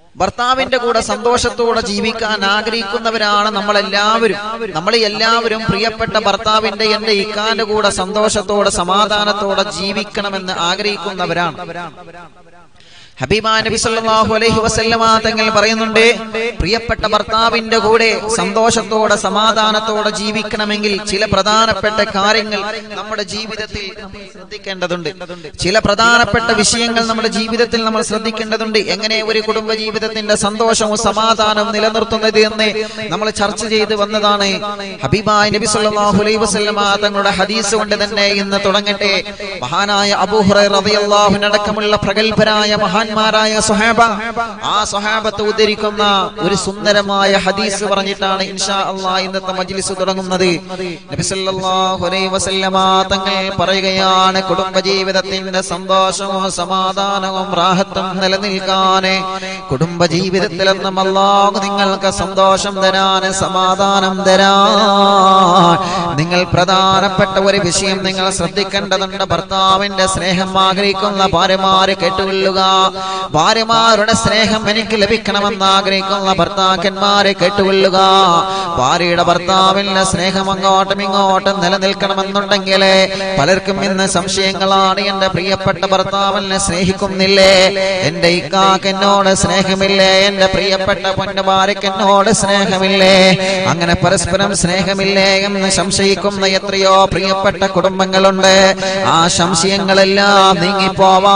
ഭർത്താവിന്റെ കൂടെ സന്തോഷത്തോടെ ജീവിക്കാൻ ആഗ്രഹിക്കുന്നവരാണ് നമ്മളെല്ലാവരും നമ്മൾ എല്ലാവരും പ്രിയപ്പെട്ട ഭർത്താവിന്റെ എന്റെ ഇക്കാന്റെ കൂടെ സന്തോഷത്തോടെ സമാധാനത്തോടെ ജീവിക്കണമെന്ന് ആഗ്രഹിക്കുന്നവരാണ് ഹബീബാ നബി സല്ലല്ലാഹു അലൈഹി വസല്ലമ തങ്ങൾ പറയുന്നുണ്ട് പ്രിയപ്പെട്ട ഭർത്താവിന്റെ കൂടെ സന്തോഷത്തോടെ സമാധാനത്തോടെ ജീവിക്കണമെങ്കിൽ ചില പ്രധാനപ്പെട്ട കാര്യങ്ങൾ നമ്മുടെ ജീവിതത്തിൽ നമ്മൾ ശ്രദ്ധിക്കേണ്ടതുണ്ട് ചില പ്രധാനപ്പെട്ട വിഷയങ്ങൾ നമ്മുടെ ജീവിതത്തിൽ നമ്മൾ ശ്രദ്ധിക്കേണ്ടതുണ്ട് എങ്ങനെ ഒരു കുടുംബ ജീവിതത്തിന്റെ സന്തോഷവും സമാധാനവും നിലനിർത്തുന്നത് എന്ന് നമ്മൾ ചർച്ച ചെയ്ത് വന്നതാണ് ഹബീബായ് നബി സല്ലല്ലാഹു അലൈഹി വസല്ലമ തങ്ങളുടെ ഹദീസ് കൊണ്ട് തന്നെ ഇന്ന് തുടങ്ങട്ടെ മഹാനായ അബൂ ഹുറൈറ റളിയല്ലാഹു അൻഹു അടക്കമുള്ള പ്രഗത്ഭരായ മഹാന്മാരായ സ്വഹാബ ആ സ്വഹാബത്ത് ഉദ്ധരിക്കുന്ന ഒരു സുന്ദരമായ ഹദീസ് പറഞ്ഞിട്ടാണ് ഇൻഷാ അല്ലാഹ് ഇന്നത്തെ മജ്ലിസ് തുടങ്ങുന്നത് നബി സല്ലല്ലാഹു അലൈഹി വസല്ലമ തങ്ങൾ പറയുകയാണ് കുടുംബ ജീവിതത്തിന്റെ സന്തോഷവും സമാധാനവും റാഹത്തും നിലനിൽക്കാൻ കുടുംബ ജീവിതത്തിൽ എന്നും അല്ലാഹു നിങ്ങൾക്ക് സന്തോഷം തരാൻ സമാധാനം തരാൻ നിങ്ങൾ പ്രധാനപ്പെട്ട ഒരു വിഷയം നിങ്ങൾ ശ്രദ്ധിക്കേണ്ടതുണ്ട് ഭർത്താവിന്റെ സ്നേഹം ആഗ്രഹിക്കുന്ന ഭാര്യമാര് കേട്ടുകൊള്ളുക ഭാര്യമാരുടെ സ്നേഹം എനിക്ക് ലഭിക്കണമെന്ന് ആഗ്രഹിക്കുന്ന ഭർത്താക്കന്മാരെ കേട്ടുകൊള്ളുക ഭാര്യയുടെ ഭർത്താവിന്റെ സ്നേഹം അങ്ങോട്ടും ഇങ്ങോട്ടും നിലനിൽക്കണമെന്നുണ്ടെങ്കിൽ പലർക്കും ഇന്ന് സംശയങ്ങളാണ് എന്റെ പ്രിയപ്പെട്ട ഭർത്താവിനെ സ്നേഹിക്കുന്നില്ലേ എന്റെ ഇക്കാക്ക് എന്നോട് സ്നേഹമില്ലേ എന്റെ പ്രിയപ്പെട്ട പൊന്നുഭാര്യക്ക് എന്നോട് സ്നേഹമില്ലേ അങ്ങനെ പരസ്പരം സ്നേഹമില്ലേ എന്ന് സംശയിക്കുന്ന എത്രയോ പ്രിയപ്പെട്ട കുടുംബങ്ങളുണ്ട് ആ സംശയങ്ങളെല്ലാം നീങ്ങിപ്പോവാൻ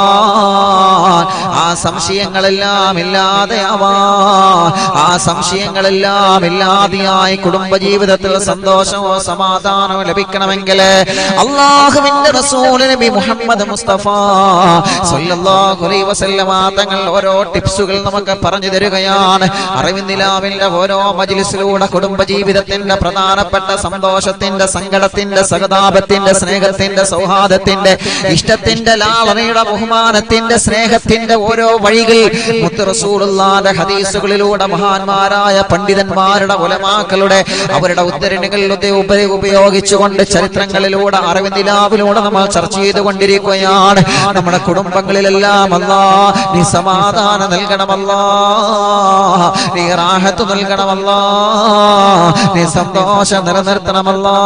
ആ സംശയങ്ങളെല്ലാം ഇല്ലാതെ ആവാൻ ആ സംശയങ്ങളെല്ലാം ഇല്ലാതെയായി കുടുംബജീവിതത്തിൽ സന്തോഷവും സമാധാനവും ലഭിക്കണമെങ്കിൽ അള്ളാഹുവിന്റെ റസൂൽ നബി മുഹമ്മദ് മുസ്തഫ സല്ലല്ലാഹു അലൈഹി വസല്ലമ തങ്ങൾ ഓരോ ടിപ്സുകൾ നമുക്ക് പറഞ്ഞു തരികയാണ് അറിവിന്ദിലാവിന്റെ ഓരോ മജ്ലിസിലൂടെ കുടുംബജീവിതത്തിന്റെ പ്രധാനപ്പെട്ട സന്തോഷത്തിന്റെ സങ്കടത്തിന്റെ സഹതാപത്തിന്റെ സ്നേഹത്തിന്റെ സൗഹാർദ്ദത്തിന്റെ ഇഷ്ടത്തിന്റെ ലാളനയുടെ ബഹുമാനത്തിന്റെ സ്നേഹത്തിന്റെ ഓരോ വഴികൾ മുത്തറസൂറുള്ളാന്റെ ഹദീസുകളിലൂടെ മഹാന്മാരായ പണ്ഡിതന്മാരുടെ ഉലമാക്കളുടെ അവരുടെ ഉദ്ധരണികളിലൂടെ ഉപരി ഉപയോഗിച്ചുകൊണ്ട് ചരിത്രങ്ങളിലൂടെ അറിവിന്ദിലാവിലൂടെ നമ്മൾ ചർച്ച ചെയ്തുകൊണ്ടിരിക്കുകയാണ് നമ്മുടെ കുടുംബങ്ങളിലെല്ലാം അല്ലാ നീ സമാധാനം നൽകണമല്ലാ നീ റാഹത്ത് നൽകണമല്ലാ നീ സന്തോഷം നിലനിർത്തണമല്ലാ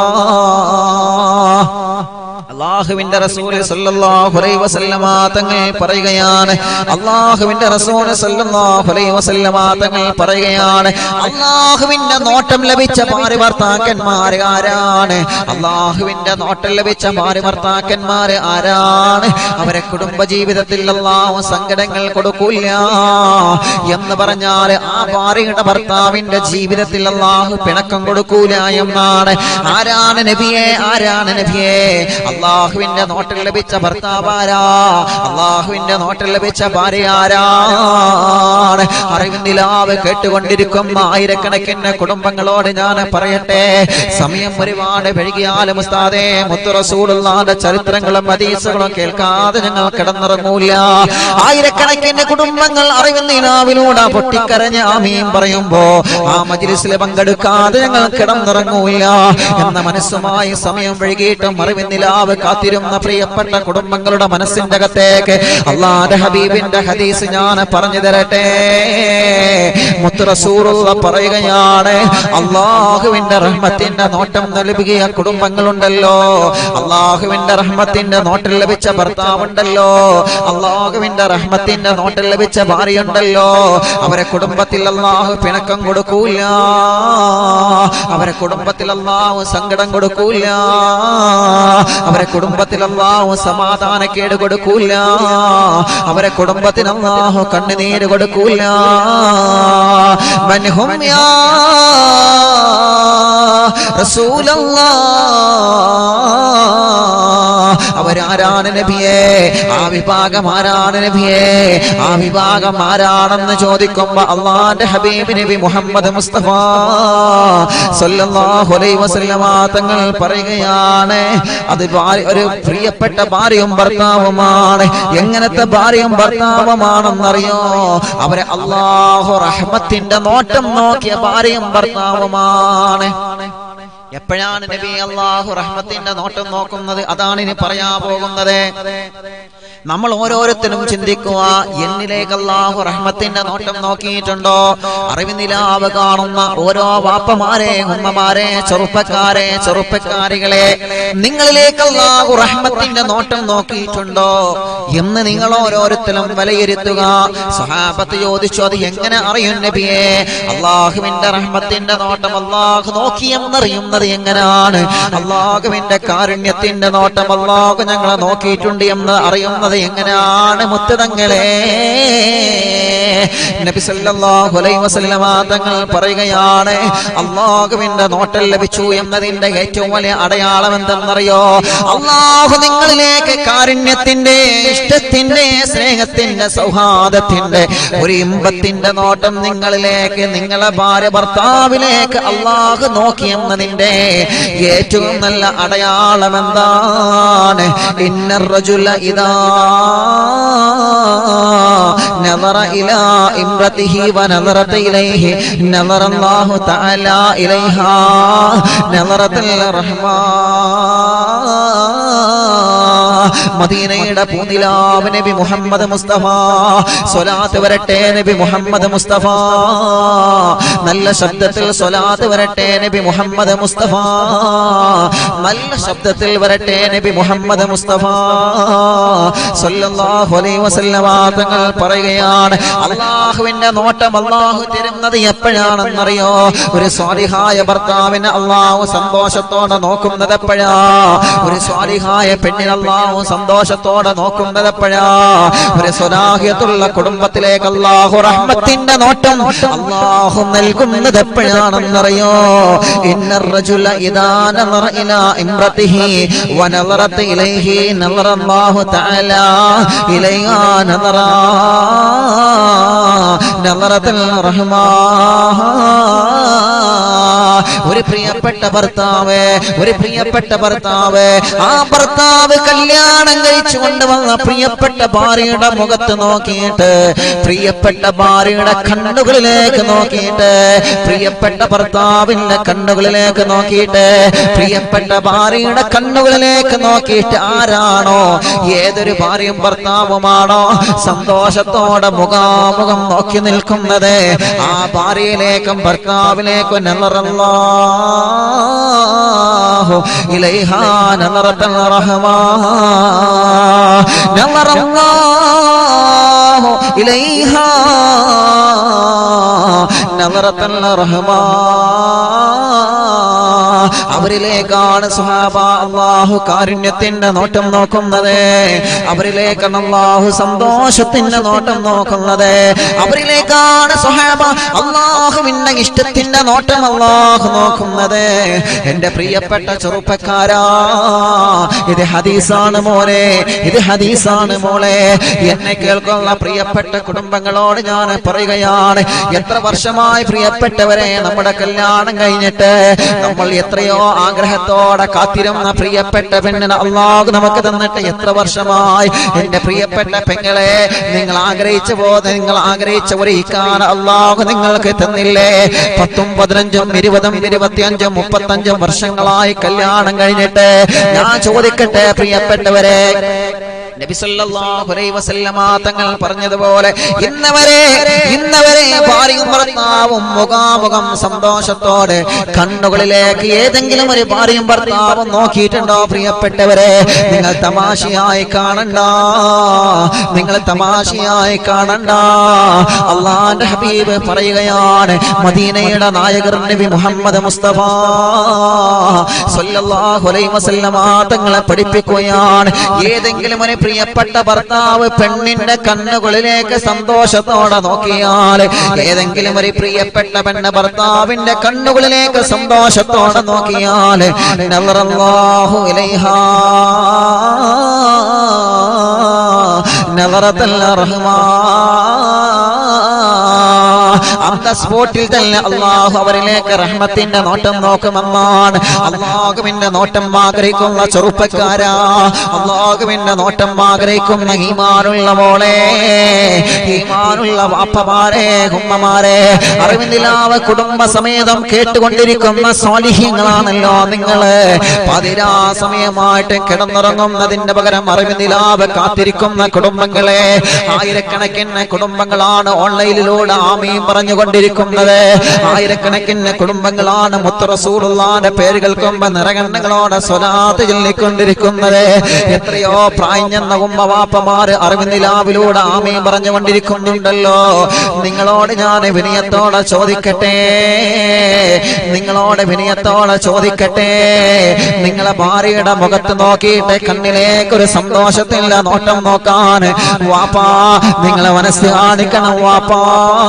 അള്ളാഹുവിന്റെ റസൂൽ സല്ലല്ലാഹു അലൈഹി വസല്ലമ തങ്ങൾ പറയുകയാണ് അള്ളാഹുവിന്റെ റസൂൽ സല്ലല്ലാഹു അലൈഹി വസല്ലമ തങ്ങൾ പറയുകയാണ് അള്ളാഹുവിന്റെ നോട്ടം ലഭിച്ച ഭാര്യ ഭർത്താക്കന്മാർ ആരാണ് അള്ളാഹുവിന്റെ നോട്ടം ലഭിച്ച ഭാര്യ ഭർത്താക്കന്മാർ ആരാണ് അവരെ കുടുംബ ജീവിതത്തിൽ അള്ളാഹു സങ്കടങ്ങൾ കൊടുക്കൂല എന്ന് പറഞ്ഞാൽ ആ ഭാര്യയുടെ ഭർത്താവിന്റെ ജീവിതത്തിൽ അള്ളാഹു പിണക്കം കൊടുക്കൂല എന്നാണ് ആരാണ് നബിയെ ആരാണ് നബിയെ അള്ളാഹുവിന്റെ നോട്ടിൽ ലഭിച്ച ഭർത്താവാരാ അള്ളാഹുവിന്റെ നോട്ടിൽ ലഭിച്ച ഭാര്യ ആരാണ് അറിവിന്ദിലാവ് കേട്ടുകൊണ്ടിരിക്കുന്ന ആയിരക്കണക്കിന് കുടുംബങ്ങളോട് ഞാൻ പറയട്ടെ സമയം ഒരുപാട് വൈകിയാലും ഉസ്താദേ മുത്തുറസൂളുള്ളാന്റെ ചരിത്രങ്ങളും ഹദീസുകളും കേൾക്കാതെ ഞങ്ങൾ കിടന്നിറങ്ങൂല ആയിരക്കണക്കിന് കുടുംബങ്ങൾ അറിവിന്ദിലാവിലൂടെ പൊട്ടിക്കരഞ്ഞ ആമീൻ പറയുമ്പോ ആ മജിലിസിൽ പങ്കെടുക്കാതെ ഞങ്ങൾ കിടന്നിറങ്ങൂല എന്ന മനസ്സുമായി സമയം വൈകിട്ടും അറിവിന്ദിലാവ് കാത്തിരുന്ന പ്രിയപ്പെട്ട കുടുംബങ്ങളുടെ മനസ്സിന്റെ അകത്തേക്ക് അള്ളാന്റെ ഹബീബിന്റെ ഹദീസ് ഞാൻ പറഞ്ഞു തരട്ടെ മുത്തുറസൂറുള്ള പറയുകയാണ് അള്ളാഹുവിന്റെ റഹ്മത്തിന്റെ നോട്ടം നൽകിയ കുടുംബങ്ങളുണ്ടല്ലോ അള്ളാഹുവിന്റെ റഹ്മത്തിന്റെ നോട്ടിൽ ലഭിച്ച ഭർത്താവുണ്ടല്ലോ അള്ളാഹുവിന്റെ റഹ്മത്തിന്റെ നോട്ടിൽ ലഭിച്ച ഭാര്യയുണ്ടല്ലോ അവരെ കുടുംബത്തിൽ അള്ളാഹു പിണക്കം കൊടുക്കൂല അവരെ കുടുംബത്തിൽ അള്ളാഹു സങ്കടം കൊടുക്കൂല അവരെ കുടുംബത്തിൽ അള്ളാഹു സമാധാനക്കേട് കൊടുക്കൂല അവരെ കുടുംബത്തിൽ അള്ളാഹു കണ്ണുനീര് കൊടുക്കൂല മൻഹും യാ റസൂലല്ലാഹ് അവരാരാണ് നബിയെ ആ വിഭാഗം ആരാണ് നബിയെ ആ വിഭാഗം ആരാണെന്ന് ചോദിക്കുമ്പോ അള്ളാന്റെ ഹബീബ് നബി മുഹമ്മദ് മുസ്തഫ സല്ലല്ലാഹു അലൈഹി വസല്ലമ തങ്ങൾ പറയുകയാണ് അത് ഭാര്യ- ഒരു പ്രിയപ്പെട്ട ഭാര്യയും ഭർത്താവുമാണ് എങ്ങനത്തെ ഭാര്യയും ഭർത്താവുമാണെന്നറിയോ അവരെ അള്ളാഹു റഹ്മത്തിന്റെ നോട്ടം നോക്കിയ ഭാര്യയും ഭർത്താവുമാണ് എപ്പോഴാണ് നബി അള്ളാഹു റഹ്മത്തിന്റെ നോട്ടം നോക്കുന്നത് അതാണ് ഇനി പറയാൻ പോകുന്നത് നമ്മൾ ഓരോരുത്തരും ചിന്തിക്കുക എന്നിലേക്ക് അള്ളാഹു റഹ്മത്തിന്റെ നോട്ടം നോക്കിയിട്ടുണ്ടോ അറിവിനിലാവ് കാണുന്ന ഓരോ വാപ്പമാരെ ഉമ്മമാരെ ചെറുപ്പക്കാരെ ചെറുപ്പക്കാരികളെ നിങ്ങളിലേക്ക് അള്ളാഹു റഹ്മത്തിന്റെ നോട്ടം നോക്കിയിട്ടുണ്ടോ എന്ന് നിങ്ങൾ ഓരോരുത്തരും വിലയിരുത്തുക സഹാബത്ത് ചോദിച്ചു അത് എങ്ങനെ അറിയും നബിയെ അള്ളാഹുവിന്റെ റഹ്മത്തിന്റെ നോട്ടം അള്ളാഹു നോക്കിയെന്നറിയുന്നത് എങ്ങനെയാണ് അള്ളാഹുവിന്റെ കാരുണ്യത്തിന്റെ നോട്ടം അള്ളാഹു ഞങ്ങളെ നോക്കിയിട്ടുണ്ട് എന്ന് അറിയുന്നത് എങ്ങനെയാണ് മുത്തതങ്ങളെ നബി സല്ലല്ലാഹു അലൈഹി വസല്ലമ തങ്ങൾ പറയുകയാണ് അള്ളാഹുവിന്റെ നോട്ടം ലഭിച്ചു എന്നതിന്റെ ഏറ്റവും വലിയ അടയാളം എന്തെന്നറിയോ അള്ളാഹു നിങ്ങളിലേക്ക് കാരുണ്യത്തിന്റെ ഇഷ്ടത്തിന്റെ സ്നേഹത്തിന്റെ സൗഹാർദ്ദത്തിന്റെ ഒരു ഇമ്പത്തിന്റെ നോട്ടം നിങ്ങളിലേക്ക് നിങ്ങളെ ഭാര്യ ഭർത്താവിലേക്ക് അള്ളാഹു നോക്കിയെന്നതിന്റെ ഏറ്റവും നല്ല അടയാളം എന്താണ് ഇന്ന റജുല ഇതാ نظر إلى امرته ونظرت إليه نظر الله تعالى إليها نظرة الرحمن മദീനയുടെ പൂനിലാവ് നബി മുഹമ്മദ് മുസ്തഫ സ്വലാത്ത് വരട്ടെ നബി മുഹമ്മദ് മുസ്തഫ നല്ല ശബ്ദത്തിൽ സ്വലാത്ത് വരട്ടെ നബി മുഹമ്മദ് മുസ്തഫ നല്ല ശബ്ദത്തിൽ വരട്ടെ നബി മുഹമ്മദ് മുസ്തഫ സല്ലല്ലാഹു അലൈഹി വസല്ലമ തങ്ങൾ പറയുകയാണ് അള്ളാഹുവിന്റെ നോട്ടം അള്ളാഹു തരുന്നത് എപ്പോഴാണെന്നറിയോ ഒരു സ്വാലിഹായ ഭർത്താവിന് അള്ളാഹു സന്തോഷത്തോടെ നോക്കുന്നത് എപ്പോഴാ ഒരു സ്വാലിഹായ പെണ്ണിന് അള്ളാഹു സന്തോഷത്തോടെ നോക്കുന്നത് എപ്പോഴാ ഒരു സ്വലാഹിയത്തുള്ള കുടുംബത്തിലേക്ക് അള്ളാഹു റഹ്മത്തിന്റെ നോട്ടം അള്ളാഹു നൽകുന്നത് എപ്പോഴാണെന്നറിയോ ഇന്ന الرجل إذا نظر إلى امرته ونظرت إليه نظر الله تعالى إليها نظرا نظرة الرحمن ഒരു പ്രിയപ്പെട്ട ഭർത്താവ് ഒരു പ്രിയപ്പെട്ട ഭർത്താവ് ആ ഭർത്താവ് കല്യാണം കഴിച്ചു കൊണ്ടുവന്ന പ്രിയപ്പെട്ട ഭാര്യയുടെ മുഖത്ത് നോക്കിയിട്ട് പ്രിയപ്പെട്ട ഭാര്യയുടെ കണ്ണുകളിലേക്ക് നോക്കിയിട്ട് പ്രിയപ്പെട്ട ഭർത്താവിന്റെ കണ്ണുകളിലേക്ക് നോക്കിയിട്ട് പ്രിയപ്പെട്ട ഭാര്യയുടെ കണ്ണുകളിലേക്ക് നോക്കിയിട്ട് ആരാണോ ഏതൊരു ഭാര്യയും ഭർത്താവുമാണോ സന്തോഷത്തോടെ മുഖാമുഖം നോക്കി നിൽക്കുന്നത് ആ ഭാര്യയിലേക്കും ഭർത്താവിലേക്കും നല്ലറല്ലാഹു ഇലൈഹാ നല്ലറത്തൽ റഹ്മാ നല്ലറല്ലാഹു ഇലൈഹാ നല്ലറത്തൽ റഹ്മാ അവരിലേക്കാണ് സുഹാബ അള്ളാഹു കാരുണ്യത്തിന്റെ നോട്ടം നോക്കുന്നത് അവരിലേക്കാണ് അള്ളാഹു സന്തോഷത്തിന്റെ നോട്ടം നോക്കുന്നത് അവരിലേക്കാണ് സുഹാബ അള്ളാഹുവിന്റെ ഇഷ്ടത്തിന്റെ നോട്ടം അള്ളാഹു നോക്കുന്നത് എന്റെ പ്രിയപ്പെട്ട ചെറുപ്പക്കാരാ ഇത് ഹദീസാണ് മോനെ ഇത് ഹദീസാണ് മോളെ എന്നെ കേൾക്കുന്ന പ്രിയപ്പെട്ട കുടുംബങ്ങളോട് ഞാൻ പറയുകയാണ് എത്ര വർഷമായി പ്രിയപ്പെട്ടവരെ നമ്മുടെ കല്യാണം കഴിഞ്ഞിട്ട് നമ്മൾ എത്രയോ ആഗ്രഹത്തോടെ കാത്തിരുന്ന പ്രിയപ്പെട്ട പെണ്ണിന് അള്ളാഹു നമുക്ക് തന്നിട്ട് എത്ര വർഷമായി എന്റെ പ്രിയപ്പെട്ട പെങ്ങളെ നിങ്ങൾ ആഗ്രഹിച്ച പോലെ നിങ്ങൾ ആഗ്രഹിച്ച ഒരു ഇക്കാന അള്ളാഹു നിങ്ങൾക്ക് തന്നില്ലേ പത്തും പതിനഞ്ചും ഇരുപതും ഇരുപത്തിയഞ്ചും മുപ്പത്തഞ്ചും വർഷങ്ങളായി കല്യാണം കഴിഞ്ഞിട്ട് ഞാൻ ചോദിക്കട്ടെ പ്രിയപ്പെട്ടവരെ നബി സല്ലല്ലാഹു അലൈഹി വസല്ലമ തങ്ങൾ പറഞ്ഞതുപോലെ ഇന്നവരെ ഇന്നവരെ ഭാര്യയും ഭർത്താവും മുഖാമുഖം സന്തോഷത്തോടെ കണ്ണുകളിലേക്ക് ഏതെങ്കിലും ഒരു ഭാര്യയും ഭർത്താവും നോക്കിയിട്ടുണ്ടോ പ്രിയപ്പെട്ടവരെ നിങ്ങൾ തമാശയായി കാണണ്ട നിങ്ങൾ തമാശയായി കാണണ്ട അള്ളാന്റെ ഹബീബ് പറയുകയാണ് മദീനയുടെ നായകർ നബി മുഹമ്മദ് മുസ്തഫ സല്ലല്ലാഹു അലൈഹി വസല്ലമ തങ്ങളെ പഠിപ്പിക്കുകയാണ് ഏതെങ്കിലും ഒരു പ്രിയപ്പെട്ട ഭർത്താവ് പെണ്ണിന്റെ കണ്ണുകളിലേക്ക് സന്തോഷത്തോടെ നോക്കിയാൽ ഏതെങ്കിലും ഒരു പ്രിയപ്പെട്ട പെണ്ണ് ഭർത്താവിന്റെ കണ്ണുകളിലേക്ക് സന്തോഷത്തോടെ നോക്കിയാൽ നവറല്ലാഹു ഇലൈഹാ നവറത്തൽ റഹ്മാ അന്ത സ്പോട്ടിൽ തന്നെ അള്ളാഹു അവരിലേക്ക് റഹ്മത്തിന്റെ നോട്ടം നോക്കുമെന്നാണ് അള്ളാഹുവിന്റെ നോട്ടം ആഗ്രഹിക്കുന്ന ചെറുപ്പക്കാരാ അള്ളാഹുവിന്റെ നോട്ടം ആഗ്രഹിക്കുന്ന ഈമാനുള്ള മോളെ ഈമാനുള്ള വാപ്പമാരെ ഉമ്മമാരെ അറിവിന്ദിലാവ് കുടുംബ സമേതം കേട്ടുകൊണ്ടിരിക്കുന്ന സ്വാലിഹ്യങ്ങളാണല്ലോ നിങ്ങള് പതിരാ സമയമായിട്ട് കിടന്നുറങ്ങുന്നതിന്റെ പകരം അറിവിന്ദിലാവ് കാത്തിരിക്കുന്ന കുടുംബങ്ങളെ ആയിരക്കണക്കിന് കുടുംബങ്ങളാണ് ഓൺലൈനിലൂടെ ആമീൻ പറഞ്ഞുകൊണ്ടിരിക്കുന്നത് ആയിരക്കണക്കിന് കുടുംബങ്ങളാണ് മുത്തറസൂറുള്ളാന്റെ പേര് കേൾക്കുമ്പോ നിറകണ്ണങ്ങളോടെ സ്വലാത്ത് ചൊല്ലിക്കൊണ്ടിരിക്കുന്നത് എത്രയോ പ്രായഞ്ഞെന്ന ഉമ്മവാപ്പമാര് അറിവിന്ദിലാവിലൂടെ ആമീൻ പറഞ്ഞുകൊണ്ടിരിക്കുന്നുണ്ടല്ലോ നിങ്ങളോട് ഞാൻ വിനയത്തോടെ ചോദിക്കട്ടെ നിങ്ങളോട് വിനയത്തോടെ ചോദിക്കട്ടെ നിങ്ങളെ ഭാര്യയുടെ മുഖത്ത് നോക്കിയിട്ട് കണ്ണിലേക്ക് ഒരു സന്തോഷത്തില്ല നോട്ടം നോക്കാൻ വാപ്പാ നിങ്ങളെ മനസ്സ് കാണിക്കണം വാപ്പാ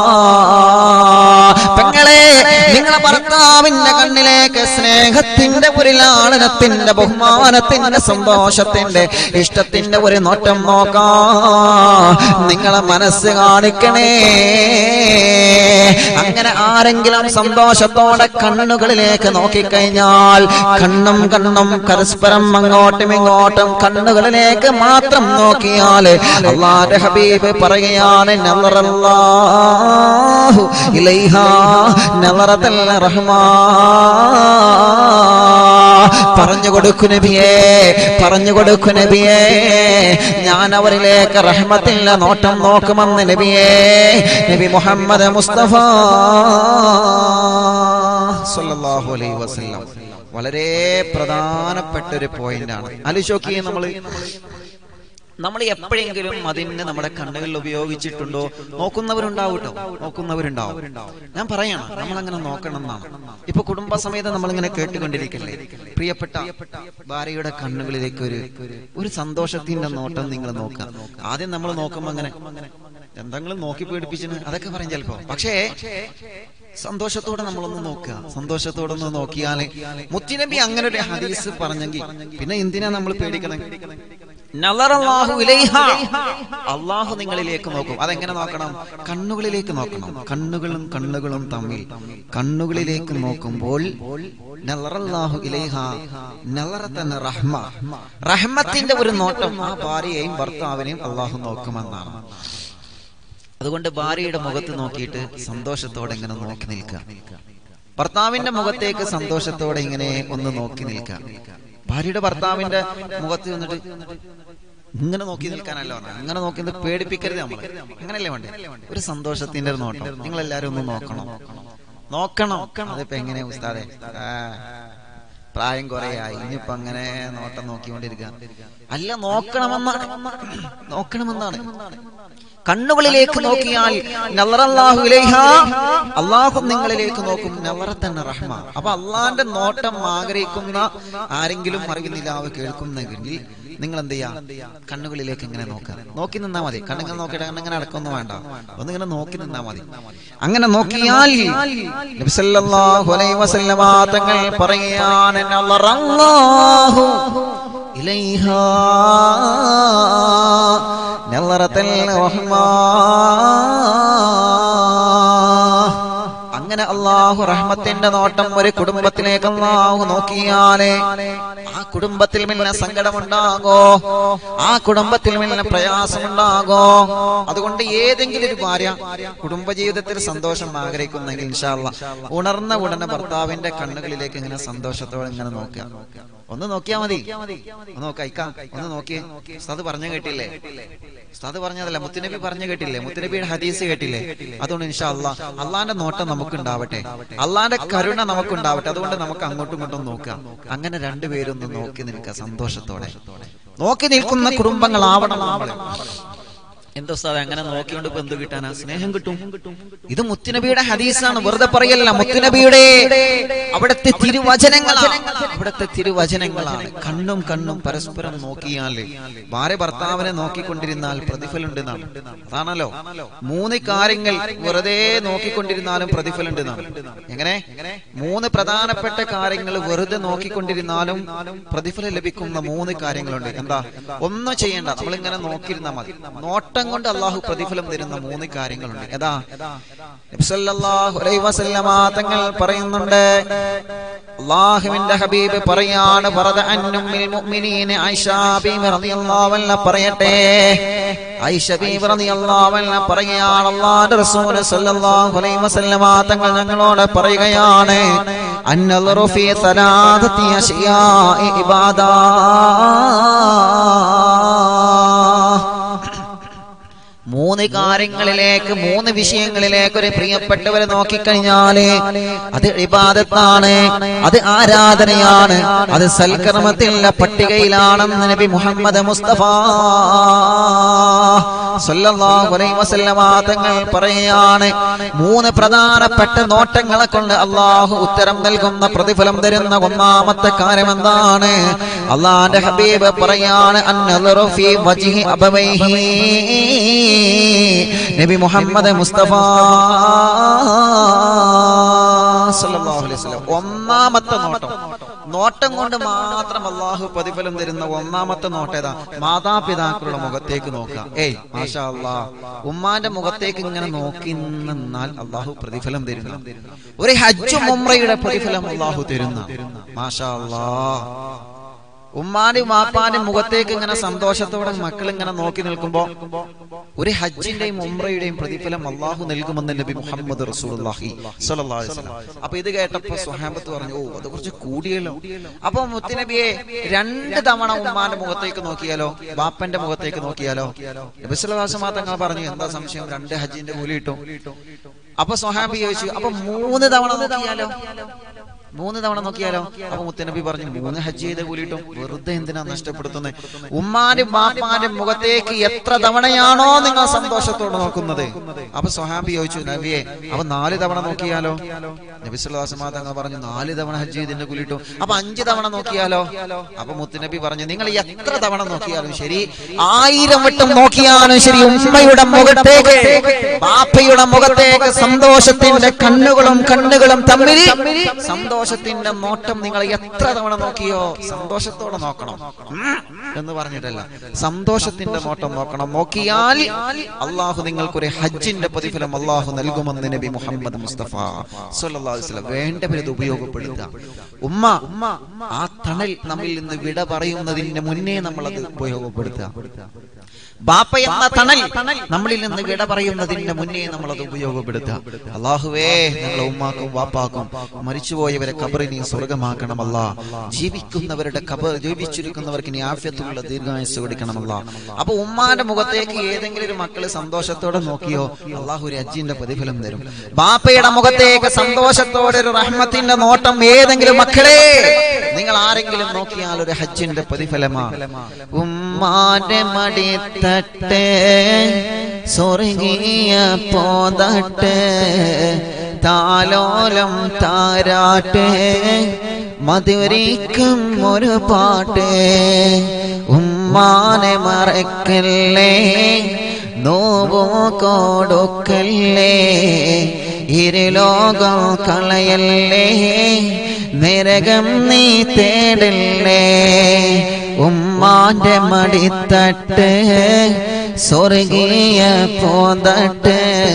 പെങ്ങളെ നിങ്ങളെ ഭർത്താവിന്റെ കണ്ണിലേക്ക് സ്നേഹത്തിന്റെ ഒരു ലാളനത്തിന്റെ ബഹുമാനത്തിന്റെ സന്തോഷത്തിന്റെ ഇഷ്ടത്തിന്റെ ഒരു നോട്ടം നോക്കാ നിങ്ങളെ മനസ്സ് കാണിക്കണേ അങ്ങനെ ആരെങ്കിലും സന്തോഷത്തോടെ കണ്ണുകളിലേക്ക് നോക്കിക്കഴിഞ്ഞാൽ കണ്ണും കണ്ണും പരസ്പരം അങ്ങോട്ടും ഇങ്ങോട്ടും കണ്ണുകളിലേക്ക് മാത്രം നോക്കിയാൽ അള്ളാന്റെ ഹബീബ് പറയുകയാണ് നളറല്ലാഹു ഇലൈഹാ നളറത്തൽ റഹ്മാ പറഞ്ഞു കൊടുക്കു നബിയേ പറഞ്ഞു കൊടുക്കു നബിയേ ഞാൻ അവരിലേക്ക് റഹ്മത്തില്ല നോട്ടം നോക്കുമെന്ന് നബിയേ നബി മുഹമ്മദ് മുസ്തഫ സല്ലല്ലാഹു അലൈഹി വസല്ലം വളരെ പ്രധാനപ്പെട്ട ഒരു പോയിന്റ് ആണ് ആലോചിച്ച് നമ്മൾ നമ്മൾ എപ്പോഴെങ്കിലും അതിന് നമ്മുടെ കണ്ണുകളിൽ ഉപയോഗിച്ചിട്ടുണ്ടോ നോക്കുന്നവരുണ്ടാവും കേട്ടോ നോക്കുന്നവരുണ്ടാവും ഞാൻ പറയണം നമ്മൾ അങ്ങനെ നോക്കണം എന്നാണ് ഇപ്പൊ കുടുംബസമേതം നമ്മളിങ്ങനെ കേട്ടുകൊണ്ടിരിക്കല്ലേ പ്രിയപ്പെട്ട ഭാര്യയുടെ കണ്ണുകളിലേക്ക് ഒരു ഒരു സന്തോഷത്തിന്റെ നോട്ടം നിങ്ങൾ നോക്കുക ആദ്യം നമ്മൾ നോക്കുമ്പോ അങ്ങനെ എന്തെങ്കിലും നോക്കി പേടിപ്പിച്ചിന് അതൊക്കെ പറയും ചിലപ്പോ പക്ഷേ സന്തോഷത്തോടെ നമ്മളൊന്ന് നോക്കുക സന്തോഷത്തോടെ ഒന്ന് നോക്കിയാല് മുത്തിനബി അങ്ങനെ ഒരു ഹദീസ് പറഞ്ഞെങ്കിൽ പിന്നെ എന്തിനാ നമ്മൾ പേടിക്കണം നളറല്ലാഹു ഇലൈഹ. അള്ളാഹു നിങ്ങളിലേക്ക് നോക്കും അതെങ്ങനെ നോക്കണം കണ്ണുകളിലേക്ക് നോക്കണം കണ്ണുകളും കണ്ണുകളും തമ്മിൽ കണ്ണുകളിലേക്ക് നോക്കുമ്പോൾ നളറല്ലാഹു ഇലൈഹ. നളറത്തൻ റഹ്മ റഹ്മത്തിന്റെ ഒരു നോട്ടം ആ ഭാര്യയെയും ഭർത്താവിനെയും അള്ളാഹു നോക്കുമെന്നാണ് അതുകൊണ്ട് ഭാര്യയുടെ മുഖത്ത് നോക്കിയിട്ട് സന്തോഷത്തോടെ ഇങ്ങനെ നോക്കി നിൽക്കുക ഭർത്താവിന്റെ മുഖത്തേക്ക് സന്തോഷത്തോടെ ഇങ്ങനെ ഒന്ന് നോക്കി നിൽക്കുക ഭാര്യയുടെ ഭർത്താവിന്റെ മുഖത്ത് വന്നിട്ട് ഇങ്ങനെ നോക്കി നിൽക്കാനല്ല പറഞ്ഞത് അങ്ങനെ നോക്കി നിന്ന് പേടിപ്പിക്കരുത് നമ്മൾ അങ്ങനല്ലേ വേണ്ടേ ഒരു സന്തോഷത്തിന്റെ ഒരു നോട്ടം നിങ്ങൾ എല്ലാരും ഒന്ന് നോക്കണം നോക്കണം അതിപ്പോ എങ്ങനെ ഉസ്താദെ ആ, പ്രായം കുറയായി ഇനിയിപ്പോ അങ്ങനെ നോട്ടം നോക്കിക്കൊണ്ടിരിക്കുക അല്ല നോക്കണമെന്നാണ് നോക്കണമെന്നാണ് കണ്ണുകളിലേക്ക് നോക്കിയാൽ നളറല്ലാഹു ഇലൈഹ അള്ളാഹു നിങ്ങളിലേക്ക് നോക്കും നവറത്തന്നെ റഹ്മ അപ്പൊ അള്ളാന്റെ നോട്ടം ആഗ്രഹിക്കുന്ന ആരെങ്കിലും അറിവിനിലാവ് കേൾക്കുന്നെങ്കിൽ നിങ്ങൾ എന്ത് ചെയ്യാ കണ്ണുകളിലേക്ക് ഇങ്ങനെ നോക്കുക നോക്കി നിന്നാ മതി കണ്ണുങ്ങൾ നോക്കിയിട്ട് കണ്ണിങ്ങനെ അടക്കൊന്നും വേണ്ട ഒന്നിങ്ങനെ നോക്കി നിന്നാ മതി അങ്ങനെ നോക്കിയാൽ നബി സല്ലല്ലാഹു അലൈഹി വസല്ലമ തങ്ങൾ പറയുകയാണ് നളറല്ലാഹു ഇലൈഹാ നളറത്തൽ റഹ്മാ അങ്ങനെ അള്ളാഹു റഹ്മത്തിന്റെ നോട്ടം ഒരു കുടുംബത്തിലേക്ക് അള്ളാഹു നോക്കിയാലേ ആ കുടുംബത്തിൽ പിന്നെ സങ്കടമുണ്ടാകോ ആ കുടുംബത്തിൽ പിന്നെ പ്രയാസമുണ്ടാകോ അതുകൊണ്ട് ഏതെങ്കിലും ഒരു ഭാര്യ കുടുംബജീവിതത്തിൽ സന്തോഷം ആഗ്രഹിക്കുന്നെങ്കിൽ ഇൻഷാല്ല ഉണർന്ന ഉടനെ ഭർത്താവിന്റെ കണ്ണുകളിലേക്ക് ഇങ്ങനെ സന്തോഷത്തോടെ ഇങ്ങനെ നോക്കുക ഒന്ന് നോക്കിയാ മതി ഒന്ന് നോക്ക ഇക്ക ഒന്ന് നോക്കിയേ ഉസ്താദ് പറഞ്ഞു കേട്ടില്ലേ ഉസ്താദ് പറഞ്ഞതല്ല മുത്തുനബി പറഞ്ഞു കേട്ടില്ലേ മുത്തുനബിയുടെ ഹദീസ് കേട്ടില്ലേ അതുകൊണ്ട് ഇൻഷാ അല്ലാ അള്ളാന്റെ നോട്ടം നമുക്ക് ഉണ്ടാവട്ടെ അള്ളാന്റെ കരുണ നമുക്ക് ഉണ്ടാവട്ടെ അതുകൊണ്ട് നമുക്ക് അങ്ങോട്ടും ഇങ്ങോട്ടും നോക്കാം അങ്ങനെ രണ്ടുപേരൊന്ന് നോക്കി നിൽക്കുക സന്തോഷത്തോടെ നോക്കി നിൽക്കുന്ന കുടുംബങ്ങളാവണം നമ്മള് എന്താ ഉസ്താദ് അങ്ങനെ നോക്കിക്കൊണ്ട് ഇപ്പൊ എന്ത് കിട്ടാനാ സ്നേഹം കിട്ടും ഇത് മുത്തുനബിയുടെ ഹദീസാണ് വെറുതെ പറയല്ല മുത്തുനബിയുടെ അവിടുത്തെ തിരുവചനങ്ങളാണ് അവിടുത്തെ തിരുവചനങ്ങളാണ് കണ്ണും കണ്ണും പരസ്പരം നോക്കിയാൽ ഭാര്യ ഭർത്താവിനെ നോക്കിക്കൊണ്ടിരുന്നാൽ പ്രതിഫലമുണ്ട് എന്നാണ് അതാണല്ലോ മൂന്ന് കാര്യങ്ങൾ വെറുതെ നോക്കിക്കൊണ്ടിരുന്നാലും പ്രതിഫലമുണ്ട് എന്നാണ് എങ്ങനെ മൂന്ന് പ്രധാനപ്പെട്ട കാര്യങ്ങൾ വെറുതെ നോക്കിക്കൊണ്ടിരുന്നാലും പ്രതിഫലം ലഭിക്കുന്ന മൂന്ന് കാര്യങ്ങളുണ്ട് എന്താ ഒന്നും ചെയ്യേണ്ട നമ്മളിങ്ങനെ നോക്കിയിരുന്നാൽ മതി നോട്ടം കൊണ്ട് അള്ളാഹു പ്രതിഫലം തരുന്ന മൂന്ന് കാര്യങ്ങളുണ്ട് ഏതാ നബി സല്ലല്ലാഹു അലൈഹി വസല്ലമ തങ്ങൾ പറയുന്നുണ്ട് അള്ളാഹുവിന്റെ ഹബീബ് പറയാണ് പറത അന്നുമ്മിൽ മുഅ്മിനീന ആയിഷ ബീവി റളിയല്ലാഹു അൻഹ പറയട്ടെ ആയിഷ ബീവി റളിയല്ലാഹു അൻഹ പറയുകയാണ് അല്ലാഹുവിന്റെ റസൂൽ സല്ലല്ലാഹു അലൈഹി വസല്ലമ തങ്ങൾ ഞങ്ങളോട് പറയുകയാണ് അന്നളറു ഫീ സലാദത്തി അശിയാഇ ഇബാദാ മൂന്ന് കാര്യങ്ങളിലേക്ക് മൂന്ന് വിഷയങ്ങളിലേക്ക് ഒരു പ്രിയപ്പെട്ടവരെ നോക്കിക്കഴിഞ്ഞാല് അത് ഇബാദത്താണ് അത് ആരാധനയാണ് അത് സൽക്കർമ്മത്തിന്റെ പട്ടികയിലാണെന്ന് നബി മുഹമ്മദ് മുസ്തഫ സല്ലല്ലാഹു അലൈഹി വസല്ലമ തങ്ങൾ പറയുകയാണ് മൂന്ന് പ്രധാനപ്പെട്ട നോട്ടങ്ങളെ കൊണ്ട് അള്ളാഹു ഉത്തരം നൽകുന്ന പ്രതിഫലം തരുന്ന ഒന്നാമത്തെ കാര്യം എന്താണ് അള്ളാന്റെ ഹബീബ് പറയാണ് അന്നളറു ഫീ വജ്ഹി അബവൈഹി നബി മുഹമ്മദ് മുസ്തഫ സല്ലല്ലാഹു അലൈഹി വസല്ലം ഒന്നാമത്തെ നോട്ടം നോട്ടം കൊണ്ട് മാത്രം അള്ളാഹു പ്രതിഫലം തരുന്ന ഒന്നാമത്തെ നോട്ടം ഏതാ മാതാപിതാക്കളുടെ മുഖത്തേക്ക് നോക്കുക ഏയ് മാഷാ അല്ലാ ഉമ്മാന്റെ മുഖത്തേക്ക് ഇങ്ങനെ നോക്കി നിന്നാൽ അള്ളാഹു പ്രതിഫലം തരുന്ന ഒരു ഹജ്ജ് മുംറയുടെ പ്രതിഫലം അള്ളാഹു തരുന്ന മാഷാ അല്ലാ ഉമ്മാന്റെയും വാപ്പാന്റെയും മുഖത്തേക്ക് ഇങ്ങനെ സന്തോഷത്തോടെ മക്കൾ ഇങ്ങനെ നോക്കി നിൽക്കുമ്പോ ഒരു ഹജ്ജിന്റെയും ഉംറയുടെയും പ്രതിഫലം അള്ളാഹു നൽകുമെന്ന് നബി മുഹമ്മദ് റസൂലുള്ളാഹി സ്വല്ലല്ലാഹു അലൈഹി വസല്ലം അപ്പൊ ഇത് കേട്ടപ്പോ സുഹാബത്ത് പറഞ്ഞു ഓ അത് കുറച്ച് കൂടിയല്ലോ അപ്പൊ മുത്തുനബിയെ രണ്ട് തവണ ഉമ്മാന്റെ മുഖത്തേക്ക് നോക്കിയാലോ ബാപ്പന്റെ മുഖത്തേക്ക് നോക്കിയാലോ നബിസ്വലാസമാ തങ്ങൾ പറഞ്ഞു എന്താ സംശയം രണ്ട് ഹജ്ജിന്റെ കൂലി കിട്ടും അപ്പൊ സ്വഹാബി ചോദിച്ചു അപ്പൊ മൂന്ന് തവണ നോക്കിയാലോ മൂന്ന് തവണ നോക്കിയാലോ അപ്പൊ മുത്തനബി പറഞ്ഞു മൂന്ന് ഹജ്ജ് ചെയ്ത കൂലിയിട്ടും വെറുതെ എന്തിനാ നഷ്ടപ്പെടുത്തുന്നത് ഉമ്മാന്റെ ബാപ്പാന്റെ മുഖത്തേക്ക് എത്ര തവണയാണോ നിങ്ങൾ സന്തോഷത്തോടെ നോക്കുന്നത് അപ്പൊ സ്വഹാബി ചോദിച്ചു നബിയെ അപ്പൊ നാല് തവണ നോക്കിയാലോ നബിസ്വല്ലാസമാ തങ്ങൾ പറഞ്ഞു നാല് തവണ ഹജ്ജ് ചെയ്തതിന്റെ കൂലിയിട്ടും അപ്പൊ അഞ്ച് തവണ നോക്കിയാലോ അപ്പൊ മുത്തനബി പറഞ്ഞു നിങ്ങൾ എത്ര തവണ നോക്കിയാലും ശരി ആയിരം വട്ടം നോക്കിയാലും ശരി ഉമ്മയുടെ മുഖത്തേക്ക് ബാപ്പയുടെ മുഖത്തേക്ക് സന്തോഷത്തിന്റെ കണ്ണുകളും കണ്ണുകളും തമ്മിൽ സന്തോഷത്തിന്റെ നോട്ടം നിങ്ങൾ എത്ര തവണ നോക്കിയോ സന്തോഷത്തോടെ നോക്കണം ഉം എന്ന് പറഞ്ഞിട്ടല്ല സന്തോഷത്തിന്റെ നോട്ടം നോക്കണം നോക്കിയാൽ അള്ളാഹു നിങ്ങൾക്കൊരു ഹജ്ജിന്റെ പ്രതിഫലം അള്ളാഹു നൽകുമെന്ന് നബി മുഹമ്മദ് മുസ്തഫ സല്ലല്ലാഹു അലൈഹി വസല്ലം വേണ്ടവരത് ഉപയോഗപ്പെടുത്തുക ഉമ്മ ആ തണൽ നമ്മിൽ നിന്ന് വിട പറയുന്നതിന് മുന്നേ നമ്മൾ അത് ഉപയോഗപ്പെടുത്തുക ബാപ്പ എന്ന തണൽ നമ്മളിൽ നിന്ന് വിട പറയുന്നതിന് മുന്നേ നമ്മൾ അത് ഉപയോഗപ്പെടുത്തുക അള്ളാഹുവേ ഞങ്ങളെ ഉമ്മാക്കും വാപ്പാക്കും മരിച്ചുപോയവരെ കബറിനെ സ്വർഗമാക്കണമല്ല ജീവിക്കുന്നവരുടെ കബർ ജീവിച്ചിരിക്കുന്നവർക്ക് ഇനി ആഫ്യത്തുള്ള ദീർഘായുസ് കൊടുക്കണമല്ല അപ്പൊ ഉമ്മാന്റെ മുഖത്തേക്ക് ഏതെങ്കിലും ഒരു മക്കള് സന്തോഷത്തോടെ നോക്കിയോ അള്ളാഹു ഒരു അജ്ജിന്റെ പ്രതിഫലം തരും ബാപ്പയുടെ മുഖത്തേക്ക് സന്തോഷത്തോടെ ഒരു റഹ്മത്തിന്റെ നോട്ടം ഏതെങ്കിലും മക്കളെ നിങ്ങൾ ആരെങ്കിലും നോക്കിയാൽ ഒരു ഹജ്ജിന്റെ പ്രതിഫലമാണ് ഉമ്മാന്റെ മടിത്തട്ട് സ്വർഗീയ പോതട്ട് താലോലം താരാട്ട് മധുരിക്കും ഒരു പാട്ട് ഉമ്മാനെ മറക്കല്ലേ നോവോ കൊടുക്കല്ലേ ഇരുലോകം കളയല്ലേ നരകം നീ തേടല്ലേ ഉമ്മാന്റെ മടിത്തട്ട് സ്വർഗീയ പോന്തട്ട്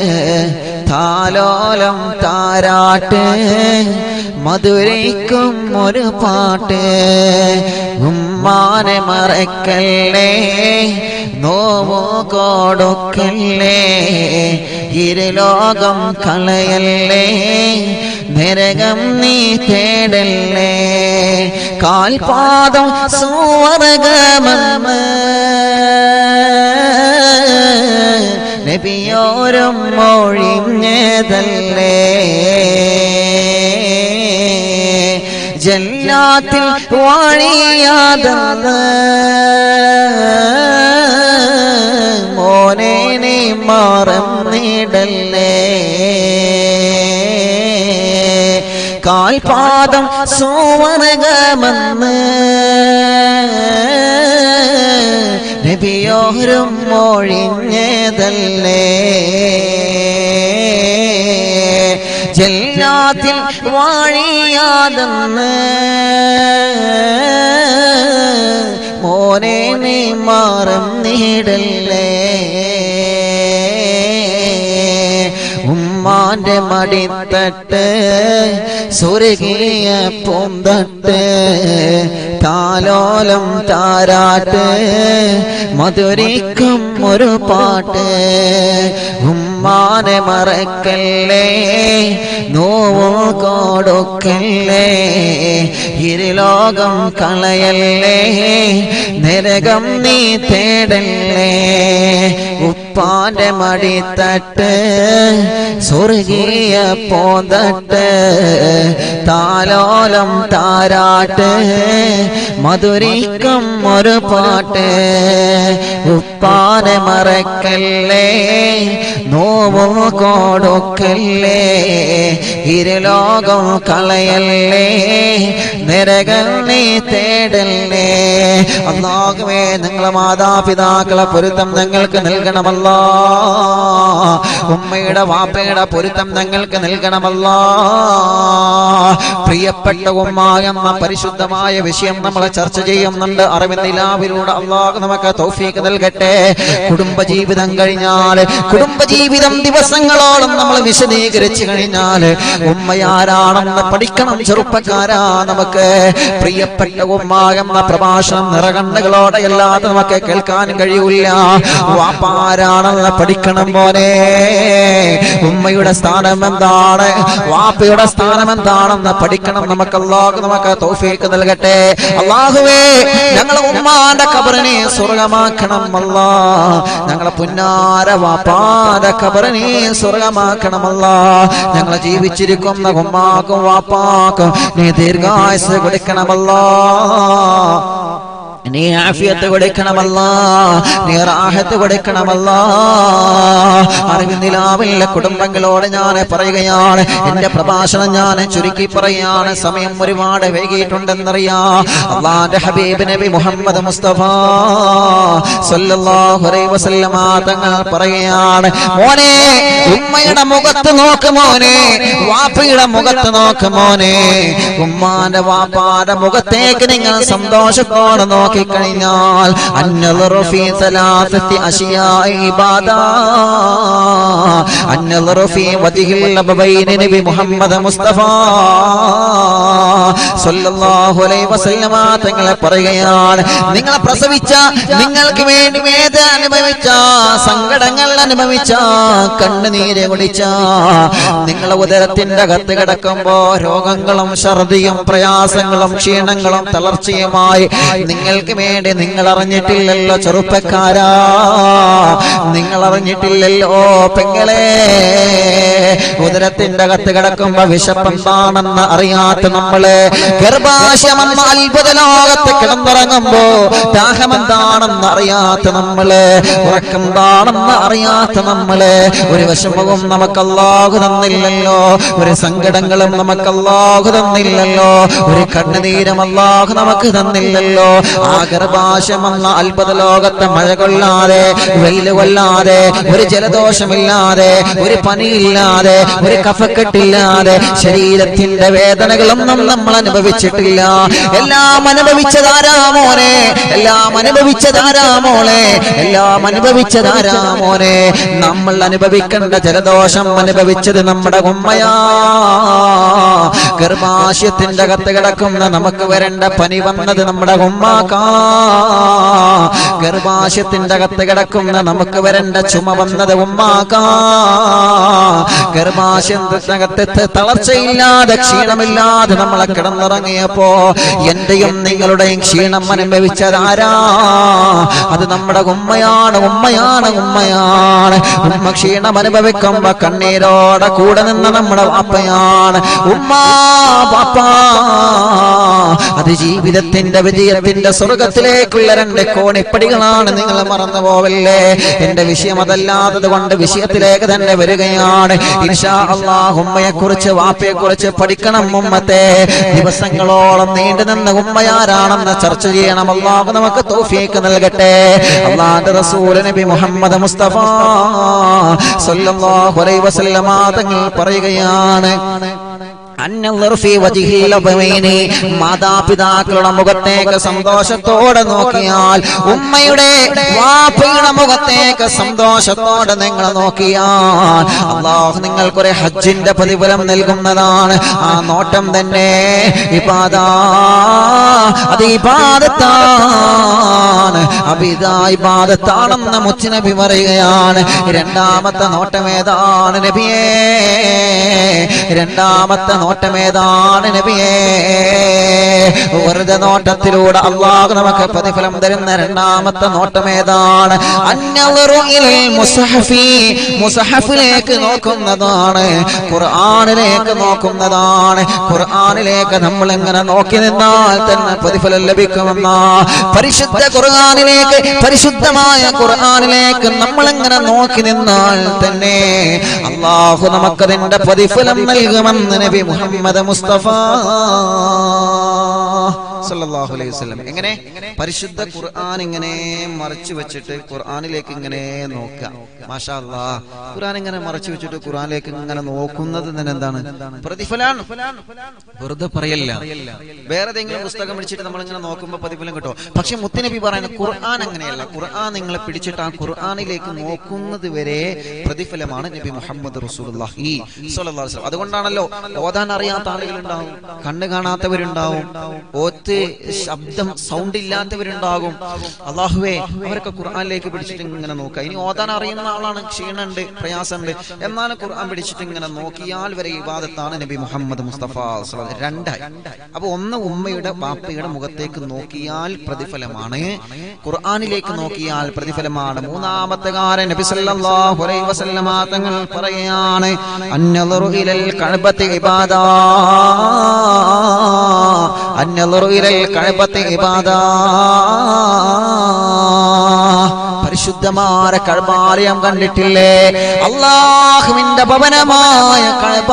താലോലം താരാട്ട് മധുരയ്ക്കും ഒരു പാട്ട് ഉമ്മാനെ മറക്കല്ലേ നോവോ കൊടുക്കല്ലേ ഇരുലോകം കളയല്ലേ നരകം നീ തേടല്ലേ കാൽപാദം സുവർഗമെന്ന് നബിയോരം മൊഴിഞ്ഞതല്ലേ ജല്ലാത്തിൽ വാണിയാതെന്ന് മോനെ നീ മറന്നിടല്ലേ കാൽപാദം സുവർഗമെന്ന് നബിയോരും മൊഴിഞ്ഞതല്ലേ ജല്ലാത്തിൽ വാഴിയാതെന്ന് മോനെ നീ മറന്നിടല്ലേ ഉമ്മാന്റെ മടിത്തട്ട് സ്വർഗീയ പൂന്തട്ട് താലോലം താരാട്ട് മധുരിക്കും ഒരു പാട്ട് ഉമ്മാനെ മറക്കല്ലേ നോവോ കൊടുക്കല്ലേ ഇരുലോകം കളയല്ലേ നരകം നീ തേടല്ലേ ഉപ്പാന്റെ മടിത്തട്ട് സ്വർഗീയ പോന്തട്ട് താലോലം താരാട്ട് മധുരിക്കും ഒരു പാട്ട് ഉപ്പാനെ മറക്കല്ലേ നോവോ കൊടുക്കല്ലേ ഇരുലോകം കളയല്ലേ നിരകൾ നീ തേടല്ലേ അന്നാകുമേ നിങ്ങളെ മാതാപിതാക്കളെ പൊരുത്തം ഞങ്ങൾക്ക് നൽകണമല്ല ഉമ്മയുടെ വാപ്പയുടെ പൊരുത്തം ഞങ്ങൾക്ക് നൽകണമല്ല പ്രിയപ്പെട്ട ഉമ്മ എന്ന പരിശുദ്ധമായ വിഷയം നമ്മൾ ചർച്ച ചെയ്യുന്നുണ്ട് അറിവിന്ദിലാവിലൂടെ അള്ളാഹ് നമുക്ക് തൗഫീക്ക് നൽകട്ടെ കുടുംബജീവിതം കഴിഞ്ഞാൽ കുടുംബജീവിതം ദിവസങ്ങളോളം നമ്മൾ വിശദീകരിച്ചു കഴിഞ്ഞാൽ ഉമ്മയാരാണെന്ന് പഠിക്കണം ചെറുപ്പക്കാരാ നമുക്ക് പ്രിയപ്പെട്ട ഉമ്മ എന്ന പ്രഭാഷണം നിറകണ്ണുകളോടെ അല്ലാതെ നമുക്ക് കേൾക്കാൻ കഴിയൂല വാപ്പാരാണെന്ന് പഠിക്കണം മോനെ ഉമ്മയുടെ സ്ഥാനം എന്താണ് വാപ്പയുടെ സ്ഥാനം എന്താണെന്ന് പഠിക്കണം നമുക്ക് അള്ളാഹു നമുക്ക് തൗഫീക്ക് നൽകട്ടെ അള്ളാഹുവേ ഞങ്ങളെ ഉമ്മാന്റെ കബറിനെ സ്വർഗമാക്കണം അല്ലാ ഞങ്ങളെ പുന്നാര വാപ്പാന്റെ കബറിനെ സ്വർഗമാക്കണമല്ല ഞങ്ങളെ ജീവിച്ചിരിക്കുന്ന ഉമ്മാക്കും വാപ്പാക്കും നീ ദീർഘായുസ് കൊടുക്കണമല്ലോ നീ ആഫിയത്ത് കൊടുക്കണമല്ല നീ റാഹത്ത് കൊടുക്കണമല്ല അറിവിന്ദിലാവില്ല കുടുംബങ്ങളോട് ഞാൻ പറയുകയാണ് എന്റെ പ്രഭാഷണം ഞാൻ ചുരുക്കി പറയാണ് സമയം ഒരുപാട് വൈകിയിട്ടുണ്ടെന്നറിയാ അള്ളാന്റെ ഹബീബ് നബി മുഹമ്മദ് മുസ്തഫ സല്ലല്ലാഹു അലൈഹി വസല്ലമ തങ്ങൾ പറയുകയാണ് മോനെ ഉമ്മയുടെ മുഖത്ത് നോക്ക് മോനെ വാപ്പയുടെ മുഖത്ത് നോക്ക് മോനെ ഉമ്മാന്റെ വാപ്പാന്റെ മുഖത്തേക്ക് നിങ്ങൾ സന്തോഷത്തോടെ നോക്കിക്കഴിഞ്ഞാൽ അന്നലുറു ഫീ സലാസത്തി അശിയാഇ ഇബാദാ അന്നലുറു ഫീ വജ്ഹിൽ അബബൈനി നബി മുഹമ്മദ് മുസ്തഫ സല്ലല്ലാഹു അലൈഹി വസല്ലമ തങ്ങളെ പറയുകയാണ് നിങ്ങളെ പ്രസവിച്ച നിങ്ങൾക്ക് വേണ്ടി വേദന അനുഭവിച്ച സങ്കടങ്ങൾ അനുഭവിച്ച കണ്ണുനീര് കുടിച്ച നിങ്ങളെ ഉദരത്തിന്റെ അകത്ത് കിടക്കുമ്പോ രോഗങ്ങളും ഛർദിയും പ്രയാസങ്ങളും ക്ഷീണങ്ങളും തളർച്ചയുമായി നിങ്ങൾക്ക് വേണ്ടി നിങ്ങൾ അറിഞ്ഞിട്ടില്ലല്ലോ ചെറുപ്പക്കാരാ നിങ്ങൾ അറിഞ്ഞിട്ടില്ലല്ലോ പെങ്ങളെ ഉദരത്തിന്റെ അകത്ത് കിടക്കുമ്പോ വിശപ്പെന്താണെന്ന് അറിയാത്ത നമ്മള് ഗർഭാശയമെന്ന അത്ഭുത ലോകത്ത് കിടന്നിറങ്ങുമ്പോ ദാഹമെന്താണെന്ന് അറിയാത്ത നമ്മള് ഉറക്കെന്താണെന്ന് അറിയാത്ത നമ്മള് ഒരു വിഷമവും നമുക്ക് അല്ലാഹു തന്നില്ലല്ലോ ഒരു സങ്കടങ്ങളും നമുക്ക് അല്ലാഹു തന്നില്ലല്ലോ ഒരു കണ്ണുനീരും അല്ലാഹു നമുക്ക് തന്നില്ലല്ലോ ആ ഗർഭാശയമെന്ന അത്ഭുത ലോകത്തെ മഴ കൊള്ളാതെ വെയിൽ കൊള്ളാതെ ഒരു ജലദോഷമില്ലാതെ ഒരു പനിയില്ലാതെ ഒരു കഫക്കെട്ടില്ലാതെ ശരീരത്തിന്റെ വേദനകളൊന്നും നമ്മൾ അനുഭവിച്ചിട്ടില്ല എല്ലാം അനുഭവിച്ചതാരാ മോനെ എല്ലാം അനുഭവിച്ചതാരാ മോളെ എല്ലാം അനുഭവിച്ചതാരാ മോനെ നമ്മൾ അനുഭവിക്കേണ്ട ജലദോഷം അനുഭവിച്ചത് നമ്മുടെ ഉമ്മയാ ഗർഭാശയത്തിന്റെ അകത്ത് കിടക്കുന്ന നമുക്ക് വരേണ്ട പനി വന്നത് നമ്മുടെ ഉമ്മാക്കാ ഗർഭാശയത്തിന്റെ അകത്ത് കിടക്കുന്ന നമുക്ക് വരേണ്ട ചുമ വന്നത് ഉമ്മാക്കാ ഗർഭാശയത്തിനകത്ത് തളർച്ചയില്ലാതെ ക്ഷീണമില്ലാതെ നമ്മളെ കിടന്നിറങ്ങിയപ്പോ എന്റെയും നിങ്ങളുടെയും ക്ഷീണം അനുഭവിച്ചതാരാ അത് നമ്മുടെ ഉമ്മയാണ് ഉമ്മയാണ് ഉമ്മയാണ് ഉമ്മ ക്ഷീണം അനുഭവിക്കുമ്പോ കണ്ണീരോടെ കൂടെ നിന്ന് നമ്മുടെ വാപ്പയാണ് ഉമ്മ പാപ്പ അത് ജീവിതത്തിന്റെ വിജയത്തിന്റെ സ്വർഗത്തിലേക്കുള്ള രണ്ട് കോണിപ്പടികളാണ് നിങ്ങൾ മറന്നു പോവല്ലേ എന്റെ വിഷയം അതല്ലാത്തത് കൊണ്ട് വിഷയത്തിലേക്ക് തന്നെ വരികയാണ് ഇൻഷാ അള്ളാഹ് ഉമ്മയെ കുറിച്ച് വാപ്പയെ കുറിച്ച് പഠിക്കണം ഉമ്മത്തെ ദിവസങ്ങളോളം നീണ്ടു നിന്ന ഉമ്മയാരാണെന്ന് ചർച്ച ചെയ്യണം അള്ളാഹു നമുക്ക് തോഫിയേക്ക് നൽകട്ടെ അള്ളാന്റെ റസൂൽ നബി മുഹമ്മദ് മുസ്തഫ സല്ലല്ലാഹു അലൈഹി വസല്ലമ തങ്ങൾ പറയുകയാണ് അന്നളർ ഫീ വജ്ഹിൽ അബവൈനി മാതാപിതാക്കളുടെ മുഖത്തേക്ക് സന്തോഷത്തോടെ നോക്കിയാൽ ഉമ്മയുടെ വാപ്പയുടെ മുഖത്തേക്ക് സന്തോഷത്തോടെ നിങ്ങൾ നോക്കിയാൽ അള്ളാഹു നിങ്ങൾക്കൊരു ഹജ്ജിന്റെ പ്രതിഫലം നൽകുന്നതാണ് ആ നോട്ടം തന്നെ ഇബാദാ അത് ഇബാദത്താണ് അബിദാ ഇബാദത്താണെന്ന് മുച്ചുനബി പറയുകയാണ് രണ്ടാമത്തെ നോട്ടം ഏതാണ് നബിയേ രണ്ടാമത്തെ നോട്ടം ഏതാണ് നബിയേ വെറുതെ നോട്ടത്തിലൂടെ അള്ളാഹു നമുക്ക് പ്രതിഫലം തരുന്ന രണ്ടാമത്തെ നോട്ടം ഏതാണ് അന്നളറു ഇലൽ മുസഹഫി മുസഹഫിലേക്ക് നോക്കുന്നതാണ് ഖുർആനിലേക്ക് നോക്കുന്നതാണ് ഖുർആനിലേക്ക് നമ്മൾ എങ്ങനെ നോക്കി നിന്നാൽ തന്നെ പ്രതിഫലം ലഭിക്കുമെന്ന പരിശുദ്ധ ഖുർആനിലേക്ക് പരിശുദ്ധമായ ഖുർആനിലേക്ക് നമ്മൾ എങ്ങനെ നോക്കി നിന്നാൽ തന്നെ അള്ളാഹു നമുക്കതിന്റെ പ്രതിഫലം നൽകുമെന്ന് നബി മുഹമ്മദ് മുസ്തഫ സല്ലല്ലാഹു അലൈഹി വസല്ലം എങ്ങനെ പരിശുദ്ധ ഖുർആൻ ഇങ്ങനെ മറച്ചു വെച്ചിട്ട് ഖുർആനിലേക്ക് ഇങ്ങനെ നോക്കുക മാഷാ അല്ലാ ഖുർആൻ ഇങ്ങനെ മറച്ചു വെച്ചിട്ട് ഖുർആനിലേക്ക് ഇങ്ങനെ നോക്കുന്നത് തന്നെ എന്താണ് പ്രതിഫലാണ് വെറുതെ പറയല്ല വേറെ ഏതെങ്കിലും പുസ്തകം പിടിച്ചിട്ട് നമ്മൾ ഇങ്ങനെ നോക്കുമ്പോൾ പ്രതിഫലം കിട്ടും പക്ഷെ മുത്തനബി പറയുന്നത് ഖുർആൻ അങ്ങനെയല്ല ഖുർആൻ നിങ്ങളെ പിടിച്ചിട്ട് ആ ഖുർആനിലേക്ക് നോക്കുന്നത് വരെ പ്രതിഫലമാണ് നബി മുഹമ്മദ് റസൂലുള്ളാഹി സ്വല്ലല്ലാഹു അലൈഹി വസല്ലം അതുകൊണ്ടാണല്ലോ ഓതാൻ അറിയാത്ത ആളുകളുണ്ടാവും കണ്ണ് കാണാത്തവരുണ്ടാവും ഓത്ത് ശബ്ദം സൗണ്ട് ഇല്ലാത്തവരുണ്ടാകും അള്ളാഹുവേ അവരൊക്കെ ഖുർആനിലേക്ക് പിടിച്ചിട്ട് ഇങ്ങനെ നോക്കുക ഇനി ഓതാൻ അറിയുന്ന ആളാണ് ക്ഷീണുണ്ട് പ്രയാസമുണ്ട് എന്നാലും ഖുർആൻ പിടിച്ചിട്ട് ഇങ്ങനെ നോക്കിയാൽ വരെ ഇബാദത്താണ് നബി മുഹമ്മദ് മുസ്തഫ സ്വല്ലല്ലാഹു അലൈഹി വസല്ലം. രണ്ടായി അപ്പൊ ഒന്ന് ഉമ്മയുടെ ബാപ്പയുടെ മുഖത്തേക്ക് നോക്കിയാൽ പ്രതിഫലമാണ് ഖുർആനിലേക്ക് നോക്കിയാൽ പ്രതിഫലമാണ് മൂന്നാമത്തെ കാരൻ നബി സല്ലല്ലാഹു അലൈഹി വസല്ലമ തങ്ങൾ പറയുകയാണ് അന്നളറു ഇലൽ കഅബത്തി ഇബാദാ അന്നളറു ഇലൽ കഅബത്തി ഇബാദാ പരിശുദ്ധമായ കഴബാലയം കണ്ടിട്ടില്ലേ അള്ളാഹുവിന്റെ ഭവനമായ കഴബ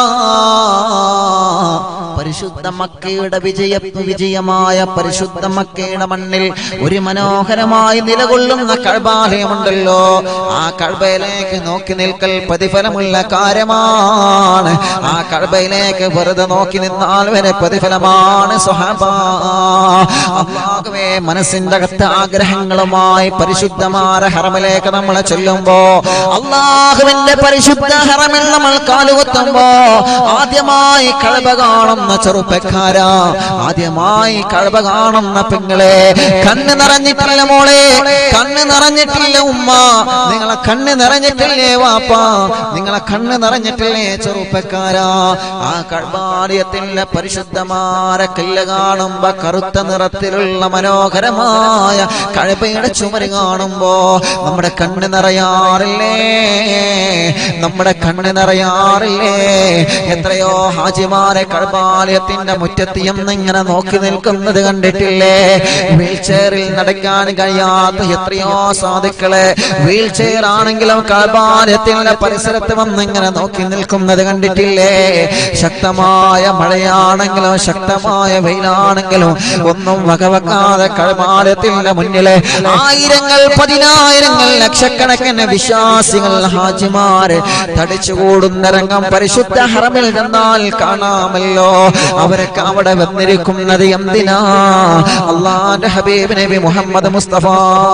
പരിശുദ്ധ മക്കയുടെ വിജയ വിജയമായ പരിശുദ്ധ മക്കയുടെ മണ്ണിൽ ഒരു മനോഹരമായി നിലകൊള്ളുന്ന കഴബാലയമുണ്ടല്ലോ ആ കഴബയിലേക്ക് നോക്കി നിൽക്കൽ പ്രതിഫലമുള്ള കാര്യമാണ് ആ കഴബയിലേക്ക് വെറുതെ നോക്കി നിന്നാൽ വരെ പ്രതിഫലമാണ് സുഹബ അള്ളാഹുവേ മനസ്സിന്റെ അകത്ത് ആഗ്രഹങ്ങളുമായി പരിശുദ്ധമായ ഹറമിലേക്ക് നമ്മൾ ചെല്ലുമ്പോ അള്ളാഹുവിന്റെ പരിശുദ്ധ ഹറമിൽ നമ്മൾ കാലുകുത്തുമ്പോ ആദ്യമായി കഴബ കാണുന്ന ചെറുപ്പക്കാരാ ആദ്യമായി കഴബ കാണുന്ന പെങ്ങളെ കണ്ണ് നിറഞ്ഞിട്ടില്ല മോളെ കണ്ണ് നിറഞ്ഞിട്ടില്ല ഉമ്മ നിങ്ങളെ കണ്ണ് നിറഞ്ഞിട്ടില്ലേ വാപ്പ നിങ്ങളെ കണ്ണ് നിറഞ്ഞിട്ടില്ലേ ചെറുപ്പക്കാരാ ആ കഴബാലയത്തിന്റെ പരിശുദ്ധമായ കല്ല് കാണുമ്പോ കറുത്ത നിറത്തിലുള്ള മനോഹരമായ കഴബയുടെ ചുമര് കാണുമ്പോ നമ്മുടെ കണ്ണ് നിറയാറില്ലേ നമ്മുടെ കണ്ണ് നിറയാറില്ലേ എത്രയോ ഹാജിമാരെ കഴബാലയത്തിന്റെ മുറ്റത്തിയം ഇങ്ങനെ നോക്കി നിൽക്കുന്നത് കണ്ടിട്ടില്ലേ വീൽ ചെയറിൽ നടക്കാൻ കഴിയാത്ത എത്രയോ സാധുക്കളെ വീൽ ചെയർ ആണെങ്കിലും കഴബാലയത്തിന്റെ പരിസരത്ത് വന്നിങ്ങനെ നോക്കി നിൽക്കുന്നത് കണ്ടിട്ടില്ലേ ശക്തമായ മഴയാണെങ്കിലും ശക്തമായ വെയിലാണെങ്കിലും ഒന്നും വകവെക്കാതെ കഴബാലയത്തിന്റെ മുന്നിലെ ആയിരങ്ങൾ പതിനായിരങ്ങൾ ലക്ഷക്കണക്കിന് വിശ്വാസികൾ ഹാജിമാര് തടിച്ചുകൂടുന്ന രംഗം പരിശുദ്ധ ഹറമിൽ ചെന്നാൽ കാണാമല്ലോ അവരൊക്കെ അവിടെ വന്നിരിക്കുന്നത് എന്തിനാ അള്ളാന്റെ ഹബീബ് നബി മുഹമ്മദ് മുസ്തഫ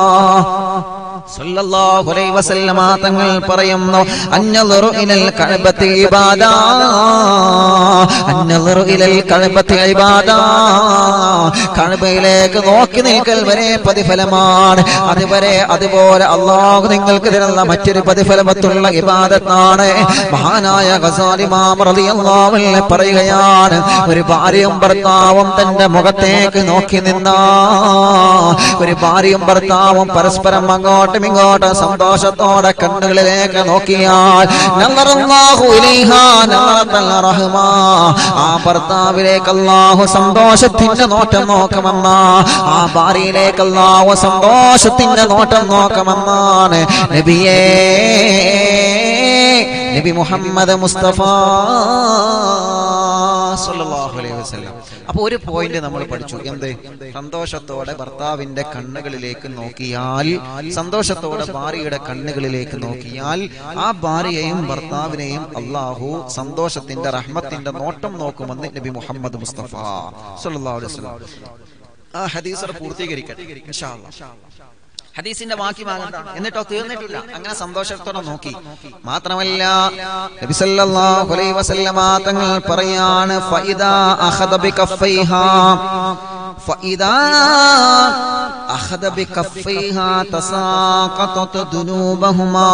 സല്ലല്ലാഹു അലൈഹി വസല്ലമ തങ്ങൾ പറയുന്നു അന്നളറു ഇലൽ കഅബത്തി ഇബാദാ അന്നളറു ഇലൽ കഅബത്തി ഇബാദാ കഅബയിലേക്ക് നോക്കി നിൽക്കൽ വരെ പ്രതിഫലമാണ് അതുവരെ അതുപോലെ അള്ളാഹു നിങ്ങൾക്ക് തരുന്ന മറ്റൊരു പ്രതിഫലമത്തുള്ള ഇബാദത്താണ് മഹാനായ ഗസാലി ഇമാം റളിയല്ലാഹു അൻഹു പറയുകയാണ് ഒരു ഭാര്യയും ഭർത്താവും തന്റെ മുഖത്തേക്ക് നോക്കി നിന്നാ ഒരു ഭാര്യയും ഭർത്താവും പരസ്പരം അങ്ങോട്ടും ഇങ്ങോട്ടും സന്തോഷത്തോടെ കണ്ണുകളിലേക്ക് നോക്കിയാൽ നല്ലറല്ലാഹു ഇലൈഹാ നല്ലറത്തൽ റഹ്മാ. ആ ഭർത്താവിലേക്ക് അല്ലാഹു സന്തോഷത്തിന്റെ നോട്ടം നോക്കുമെന്ന ആ ഭാര്യയിലേക്ക് അല്ലാഹു സന്തോഷത്തിന്റെ നോട്ടം നോക്കുമെന്നാണ് നബിയേ നബി മുഹമ്മദ് മുസ്തഫ സല്ലല്ലാഹു അലൈഹി വസല്ലം അപ്പൊ ഒരു പോയിന്റ് നമ്മൾ പഠിച്ചു എന്ത് സന്തോഷത്തോടെ ഭർത്താവിന്റെ കണ്ണുകളിലേക്ക് നോക്കിയാൽ സന്തോഷത്തോടെ ഭാര്യയുടെ കണ്ണുകളിലേക്ക് നോക്കിയാൽ ആ ഭാര്യയെയും ഭർത്താവിനെയും അള്ളാഹു സന്തോഷത്തിന്റെ റഹ്മത്തിന്റെ നോട്ടം നോക്കുമെന്ന് നബി മുഹമ്മദ് മുസ്തഫ സല്ലല്ലാഹു അലൈഹി വസല്ലം ആ ഹദീസ് പൂർത്തീകരിക്കട്ടെ ഇൻഷാ അല്ലാഹ് ഹദീസിന്റെ ബാക്കി ഭാഗം എന്നിട്ടോ തീർന്നിട്ടില്ല അങ്ങനെ സന്തോഷത്തോടെ നോക്കി മാത്രമല്ല നബി സല്ലല്ലാഹു അലൈഹി വസല്ലമ തങ്ങൾ പറയാണ് ഫഇദാ അഖദ ബികഫൈഹാ ഫഇദാ അഖദ ബികഫൈഹാ തസാഖതത് ദുനൂബഹുമാ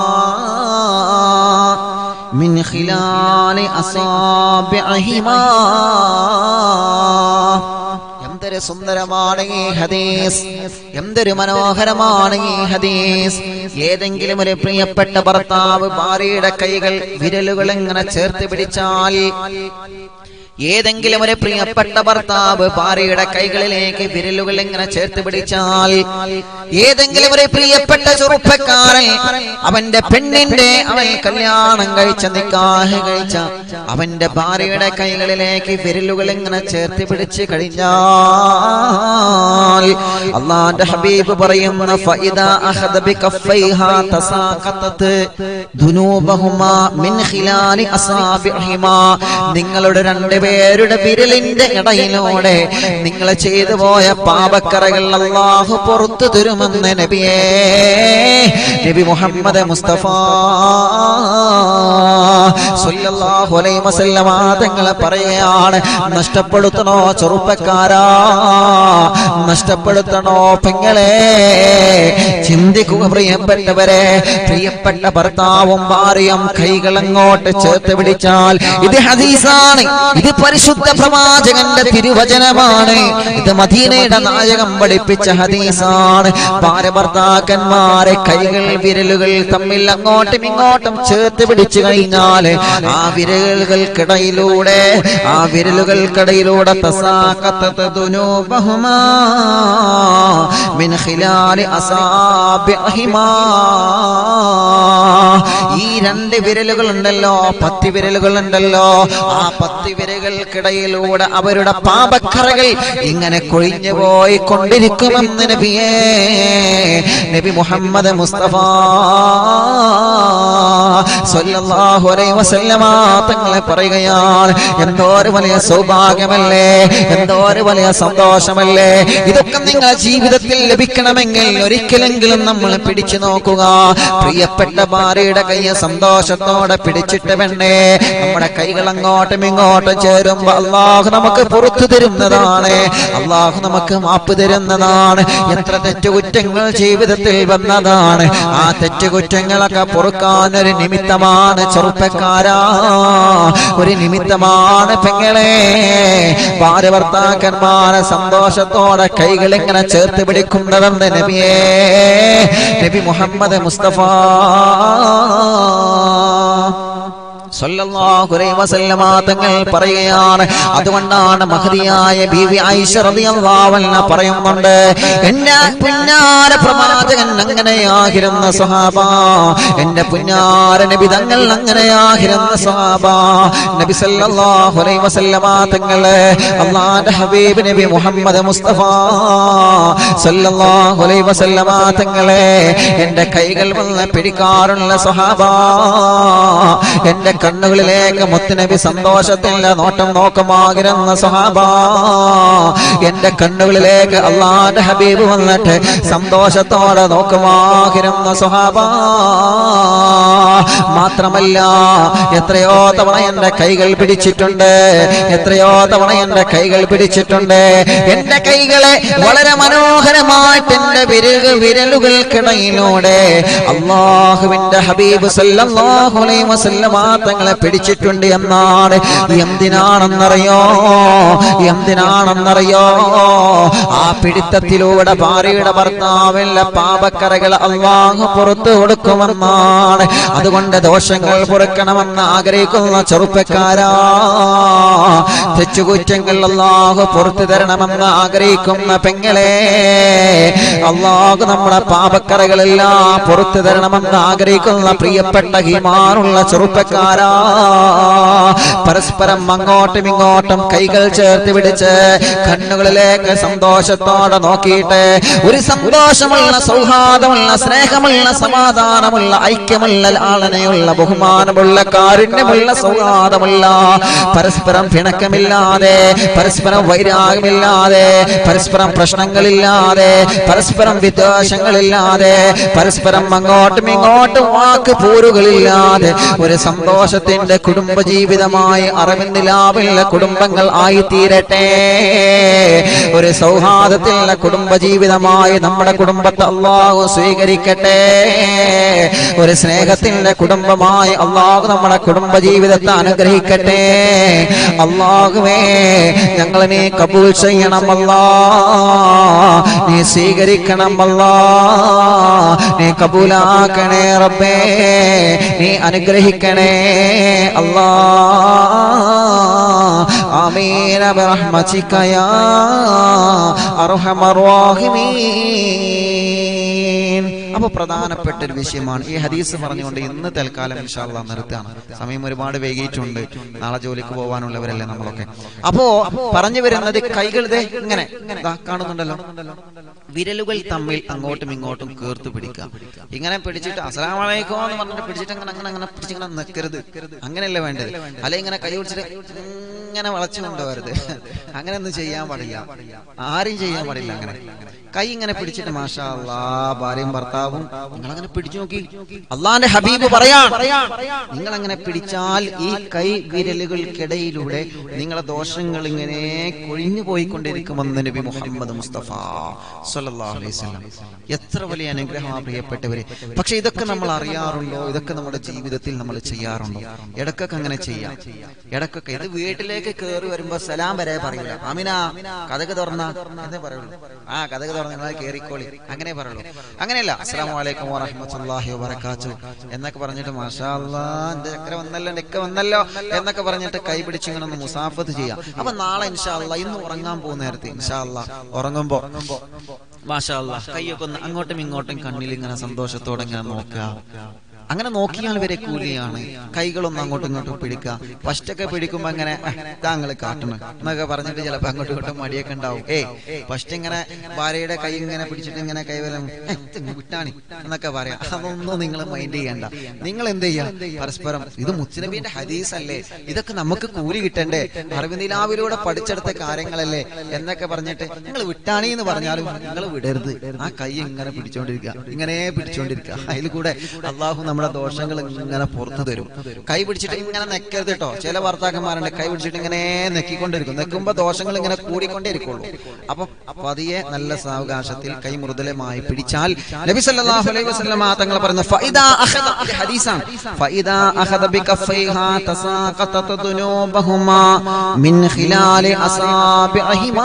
മിൻ ഖിലാലി അസാബിഅഹിമാ എന്തൊരു സുന്ദരമാണ് ഈ ഹദീസ് എന്തൊരു മനോഹരമാണ് ഈ ഹദീസ് ഏതെങ്കിലും ഒരു പ്രിയപ്പെട്ട ഭർത്താവ് ഭാര്യയുടെ കൈകൾ വിരലുകൾ ഇങ്ങനെ ചേർത്ത് പിടിച്ചാൽ ഏതെങ്കിലും ഒരു പ്രിയപ്പെട്ട ഭർത്താവ് ഭാര്യയുടെ കൈകളിലേക്ക് വിരലുകൾ ഇങ്ങനെ ചേർത്ത് പിടിച്ചാൽ ഏതെങ്കിലും ഒരു പ്രിയപ്പെട്ട ചെറുപ്പക്കാരൻ അവന്റെ പെണ്ണിന്റെ അവൻ കല്യാണം കഴിച്ച നിക്കാഹ് കഴിച്ച അവന്റെ ഭാര്യയുടെ കൈകളിലേക്ക് വിരലുകൾ ഇങ്ങനെ ചേർത്ത് പിടിച്ച് കഴിഞ്ഞാൽ അള്ളാന്റെ ഹബീബ് പറയുന്ന ഫഇദാ അഖദ ബികഫൈഹാ തസാഖതത് ദുനൂബഹുമാ മിൻ ഖിലാലി അസാബിഹിമാ നിങ്ങളുടെ രണ്ടുപേരുടെ വിരലിന്റെ ഇടയിലൂടെ നിങ്ങൾ ചെയ്തു പോയ പാപക്കറകൾ അള്ളാഹു പുറത്തു തരുമെന്ന് നബിയേ നബി മുഹമ്മദ് മുസ്തഫ സല്ലല്ലാഹു അലൈഹി വസല്ലമ തങ്ങൾ പറയുകയാണ് നഷ്ടപ്പെടുത്തണോ ചെറുപ്പക്കാരാ നഷ്ടപ്പെടുത്തണോ പെങ്ങളെ ചിന്തിക്കുക പ്രിയപ്പെട്ടവരെ പ്രിയപ്പെട്ട ഭർത്താവും ഭാര്യയും കൈകൾ അങ്ങോട്ട് ചേർത്ത് പിടിച്ചാൽ ഇത് ഹദീസാണ് ഇത് പരിശുദ്ധ പ്രവാചകന്റെ തിരുവചനമാണ് ഇത് മദീനയുടെ നായകം പഠിപ്പിച്ച ഹദീസാണ് ഭാര്യ ഭർത്താക്കന്മാരെ കൈകൾ വിരലുകൾ തമ്മിൽ അങ്ങോട്ടും ഇങ്ങോട്ടും ചേർത്ത് പിടിച്ചു കഴിഞ്ഞാൽ ആ വിരലുകൾക്കിടയിലൂടെ ആ വിരലുകൾക്കിടയിലൂടെ തസാഖത്തത് ദുനൂബഹുമാ മിൻ ഖിലാലി അസാബിഹിമാ ഈ രണ്ട് വിരലുകൾ ഉണ്ടല്ലോ പത്തി വിരലുകൾ ഉണ്ടല്ലോ ആ പത്തി വിരലുകൾക്കിടയിലൂടെ അവരുടെ പാപക്കറകൾ ഇങ്ങനെ കൊഴിഞ്ഞു പോയി കൊണ്ടിരിക്കുമെന്ന് നബിയേ നബി മുഹമ്മദ് മുസ്തഫ സല്ലല്ലാഹു അലൈഹി വസല്ലമ തങ്ങളെ പറയുകയാണ് എന്തോ ഒരു വലിയ സൗഭാഗ്യമല്ലേ എന്തോ ഒരു വലിയ സന്തോഷമല്ലേ ഇതൊക്കെ നിങ്ങളുടെ ജീവിതത്തിൽ ലഭിക്കണമെങ്കിൽ ഒരിക്കലെങ്കിലും നമ്മൾ പിടിച്ചു നോക്കുക പ്രിയപ്പെട്ട ഭാര്യയുടെ കയ്യെ സന്തോഷത്തോടെ പിടിച്ചിട്ട് വേണ്ടേ നമ്മുടെ കൈകൾ അങ്ങോട്ടും ഇങ്ങോട്ടും ചേരുമ്പോ അള്ളാഹു നമുക്ക് പുറത്തു തരുന്നതാണ് അള്ളാഹു നമുക്ക് മാപ്പ് തരുന്നതാണ് എത്ര തെറ്റുകുറ്റങ്ങൾ ജീവിതത്തിൽ വന്നതാണ് ആ തെറ്റുകുറ്റങ്ങളൊക്കെ പൊറുക്കാൻ ഒരു നിമിത്തമാണ് ചെറുപ്പക്കാരാ ഒരു നിമിത്തമാണ് പെങ്ങളെ ഭാര്യ ഭർത്താക്കന്മാരെ സന്തോഷത്തോടെ കൈകൾ ഇങ്ങനെ ചേർത്ത് പിടിക്കുന്നതെന്ന് നബിയേ നബി മുഹമ്മദ് മുസ്തഫ സല്ലല്ലാഹു അലൈഹി വസല്ലമ തങ്ങൾ പറയുകയാണ് അതുകൊണ്ടാണ് മഹതിയായ ബീവി ആയിഷ റളിയല്ലാഹു അൻഹ പറയുന്നുണ്ട് എന്റെ പുന്നാര പ്രവാചകൻ അങ്ങനെയാകിരുന്ന സ്വഹാബ എന്റെ പുന്നാര നബി തങ്ങൾ അങ്ങനെയാകിരുന്ന സ്വഹാബ നബി സല്ലല്ലാഹു അലൈഹി വസല്ലമ തങ്ങൾ അല്ലാഹുവിന്റെ ഹബീബ് നബി മുഹമ്മദ് മുസ്തഫ സല്ലല്ലാഹു അലൈഹി വസല്ലമ തങ്ങളെ എന്റെ കൈകൾ വന്ന് പിടിക്കാറുള്ള സ്വഹാബ എന്റെ കണ്ണുകളിലേക്ക് മുത്തുനബി സന്തോഷത്തിന്റെ നോട്ടം നോക്കുമാകിരുന്ന സ്വഹാബ എന്റെ കണ്ണുകളിലേക്ക് അള്ളാന്റെ ഹബീബ് വന്നിട്ട് സന്തോഷത്തോടെ നോക്കുമാകിരുന്ന സ്വഹാബ മാത്രമല്ല എത്രയോ തവണ എന്റെ കൈകൾ പിടിച്ചിട്ടുണ്ട് എത്രയോ തവണ എന്റെ കൈകൾ പിടിച്ചിട്ടുണ്ട് എന്റെ കൈകളെ വളരെ മനോഹരമായിട്ട് എന്റെ വിരലുകൾ വിരലുകൾക്കിടയിലൂടെ അള്ളാഹുവിന്റെ ഹബീബ് സല്ലല്ലാഹു അലൈഹി വസല്ലമ തങ്ങളെ പിടിച്ചിട്ടുണ്ട് എന്നാണ് എന്തിനാണെന്നറിയോ എന്തിനാണെന്നറിയോ ആ പിടിത്തത്തിലൂടെ ഭാര്യയുടെ ഭർത്താവിന്റെ പാപക്കറകൾ അള്ളാഹു പുറത്തു കൊടുക്കുമെന്നാണ് അതുകൊണ്ട് ദോഷങ്ങൾ പൊറുക്കണമെന്ന് ആഗ്രഹിക്കുന്ന ചെറുപ്പക്കാരാ തെറ്റുകുറ്റങ്ങൾ അള്ളാഹു പുറത്തു തരണമെന്ന് ആഗ്രഹിക്കുന്ന പെങ്ങളെ അള്ളാഹു നമ്മുടെ പാപക്കറകളെല്ലാം പുറത്തു തരണമെന്ന് ആഗ്രഹിക്കുന്ന പ്രിയപ്പെട്ട ഹിമാനുള്ള ചെറുപ്പക്കാരാ പരസ്പരം അങ്ങോട്ടും ഇങ്ങോട്ടും കൈകൾ ചേർത്ത് പിടിച്ച് കണ്ണുകളിലേക്ക് സന്തോഷത്തോടെ നോക്കിയിട്ട് ഒരു സന്തോഷമുള്ള സൗഹാർദ്ദമുള്ള സ്നേഹമുള്ള സമാധാനമുള്ള ഐക്യമുള്ള ലാളനയുള്ള ബഹുമാനമുള്ള കാരുണ്യമുള്ള സൗഹാർദ്ദമുള്ള പരസ്പരം പിണക്കമില്ലാതെ പരസ്പരം വൈരാഗ്യമില്ലാതെ പരസ്പരം പ്രശ്നങ്ങളില്ലാതെ പരസ്പരം വിദ്വേഷങ്ങളില്ലാതെ പരസ്പരം അങ്ങോട്ടും ഇങ്ങോട്ടും വാക്ക് പോരുകളില്ലാതെ ഒരു സന്തോഷത്തിന്റെ കുടുംബജീവിതമായി അറിവിന്ദിലാവുള്ള കുടുംബങ്ങൾ ആയിത്തീരട്ടെ ഒരു സൗഹാർദ്ദത്തിലുള്ള കുടുംബജീവിതമായി നമ്മുടെ കുടുംബത്തെ അള്ളാഹു സ്വീകരിക്കട്ടെ ഒരു സ്നേഹത്തിന്റെ കുടുംബമായി അള്ളാഹു നമ്മുടെ കുടുംബജീവിതത്തെ അനുഗ്രഹിക്കട്ടെ അള്ളാഹുവേ ഞങ്ങൾ നീ കബൂൽ ചെയ്യണമല്ലാ നീ സ്വീകരിക്കണമല്ലാ നീ കബൂലാക്കണേ റബ്ബേ നീ അനുഗ്രഹിക്കണേ അല്ലാ ആമീന ബിറഹ്മതിക യാ അർഹമർ റഹീമീൻ അപ്പൊ പ്രധാനപ്പെട്ട ഒരു വിഷയമാണ് ഈ ഹദീസ് പറഞ്ഞുകൊണ്ട് ഇന്ന് തൽക്കാലം ഇൻഷാല്ല നിർത്തുകയാണ് സമയം ഒരുപാട് വൈകിയിട്ടുണ്ട് നാളെ ജോലിക്ക് പോകാനുള്ളവരല്ലേ നമ്മളൊക്കെ അപ്പോ പറഞ്ഞു വരുന്നത് കൈകൾ ദേ ഇങ്ങനെ ദാ കാണുന്നുണ്ടല്ലോ വിരലുകൾ തമ്മിൽ അങ്ങോട്ടും ഇങ്ങോട്ടും കേർത്ത് പിടിക്കുക ഇങ്ങനെ പിടിച്ചിട്ട് അസലാമലൈക്കോ എന്ന് പറഞ്ഞിട്ട് പിടിച്ചിട്ട് അങ്ങനെ അങ്ങനെ അങ്ങനെ പിടിച്ചിങ്ങനെ നിൽക്കരുത് അങ്ങനെയല്ല വേണ്ടത് അല്ലെ ഇങ്ങനെ കൈ പിടിച്ചിട്ട് ഇങ്ങനെ വളച്ചു കൊണ്ടുപോകരുത് അങ്ങനെ ഒന്നും ചെയ്യാൻ പാടില്ല ആരും ചെയ്യാൻ പാടില്ല അങ്ങനെ കൈ ഇങ്ങനെ പിടിച്ചിട്ട് മാഷാ അല്ലാ ഭാര്യയും ഭർത്താവും നിങ്ങൾ അങ്ങനെ പിടിച്ചു നോക്കി അള്ളാന്റെ ഹബീബ് പറയാൻ നിങ്ങൾ അങ്ങനെ പിടിച്ചാൽ ഈ കൈ വിരലുകൾക്കിടയിലൂടെ നിങ്ങളെ ദോഷങ്ങൾ ഇങ്ങനെ കൊഴിഞ്ഞു പോയിക്കൊണ്ടിരിക്കുമെന്ന് നബി മുഹമ്മദ് മുസ്തഫ സല്ലല്ലാഹു അലൈഹി വസല്ലം എത്ര വലിയ അനുഗ്രഹമാണ് പ്രിയപ്പെട്ടവര് പക്ഷെ ഇതൊക്കെ നമ്മൾ അറിയാറുണ്ടോ ഇതൊക്കെ നമ്മുടെ ജീവിതത്തിൽ നമ്മൾ ചെയ്യാറുണ്ടോ ഇടക്കൊക്കെ അങ്ങനെ ചെയ്യാം ഇടക്കൊക്കെ ഇത് വീട്ടിലേക്ക് കയറി വരുമ്പോ സലാം വരെ പറയൂല അമിന കഥക് തുറന്ന എന്നേ പറയുള്ളൂ ആ കഥക് തുറന്ന് നിങ്ങൾ കയറിക്കോളി അങ്ങനെ പറയുള്ളൂ അങ്ങനെയല്ല അസ്സലാമു അലൈക്കും വറഹ്മത്തുള്ളാഹി വബറകാത്തു എന്നൊക്കെ പറഞ്ഞിട്ട് മാഷാ അല്ലാ എന്റെ ചക്കര വന്നല്ലോ എന്റെ ഇക്ക വന്നല്ലോ എന്നൊക്കെ പറഞ്ഞിട്ട് കൈ പിടിച്ച് ഇങ്ങനെ ഒന്ന് മുസാഫത്ത് ചെയ്യാം അപ്പൊ നാളെ ഇൻഷാ അല്ലാ ഇന്ന് ഉറങ്ങാൻ പോകുന്ന നേരത്തെ ഇൻഷാ അല്ലാ ഉറങ്ങുമ്പോ മാഷാ അല്ലാ കൈയൊക്കെ ഒന്ന് അങ്ങോട്ടും ഇങ്ങോട്ടും കണ്ണിൽ ഇങ്ങനെ സന്തോഷത്തോടെ ഇങ്ങനെ നോക്കുക അങ്ങനെ നോക്കിയാൽ വരെ കൂലിയാണ് കൈകളൊന്നും അങ്ങോട്ടും ഇങ്ങോട്ടും പിടിക്കുക ഫസ്റ്റൊക്കെ പിടിക്കുമ്പോ അങ്ങനെ താങ്കൾ കാട്ടണം എന്നൊക്കെ പറഞ്ഞിട്ട് ചിലപ്പോ അങ്ങോട്ടും ഇങ്ങോട്ടും മടിയൊക്കെ ഉണ്ടാവും ഏയ് ഫസ്റ്റ് ഇങ്ങനെ ഭാര്യയുടെ കൈ ഇങ്ങനെ പിടിച്ചിട്ട് ഇങ്ങനെ കൈവലം വിട്ടാണി എന്നൊക്കെ പറയാം അതൊന്നും നിങ്ങൾ മൈൻഡ് ചെയ്യണ്ട നിങ്ങൾ എന്ത് ചെയ്യാ പരസ്പരം ഇത് മുസ്ലിമിന്റെ ഹദീസ് അല്ലേ ഇതൊക്കെ നമുക്ക് കൂലി കിട്ടണ്ടേ അറിവിനിലാവിലൂടെ പഠിച്ചെടുത്ത കാര്യങ്ങളല്ലേ എന്നൊക്കെ പറഞ്ഞിട്ട് നിങ്ങൾ വിട്ടാണി എന്ന് പറഞ്ഞാലും നിങ്ങൾ വിടരുത് ആ കൈ ഇങ്ങനെ പിടിച്ചോണ്ടിരിക്കുക ഇങ്ങനെ പിടിച്ചോണ്ടിരിക്കുക അതിൽ കൂടെ അള്ളാഹു നമ്മുടെ ദോഷങ്ങൾ ഇങ്ങനെ പുറത്തു തരും കൈ പിടിച്ചിട്ട് ഇങ്ങനെ നെക്കരുത് കേട്ടോ ചില ഭർത്താക്കന്മാരുണ്ട് കൈ പിടിച്ചിട്ട് ഇങ്ങനെ നെക്കിക്കൊണ്ടിരിക്കും നെക്കുമ്പോ ദോഷങ്ങൾ ഇങ്ങനെ കൂടിക്കൊണ്ടേ ഇരിക്കുള്ളൂ അപ്പൊ പതിയെ നല്ല സാവകാശത്തിൽ കൈ മൃദുലമായി പിടിച്ചാൽ നബി സല്ലല്ലാഹു അലൈഹി വസല്ലം തങ്ങൾ പറയുന്ന ഫഇദാ അഖദ ഇത് ഹദീസാണ് ഫഇദാ അഖദ ബികഫൈഹാ തസാഖതത ദുനൂബഹുമാ മിൻ ഖിലാലി അസാബിഹിമാ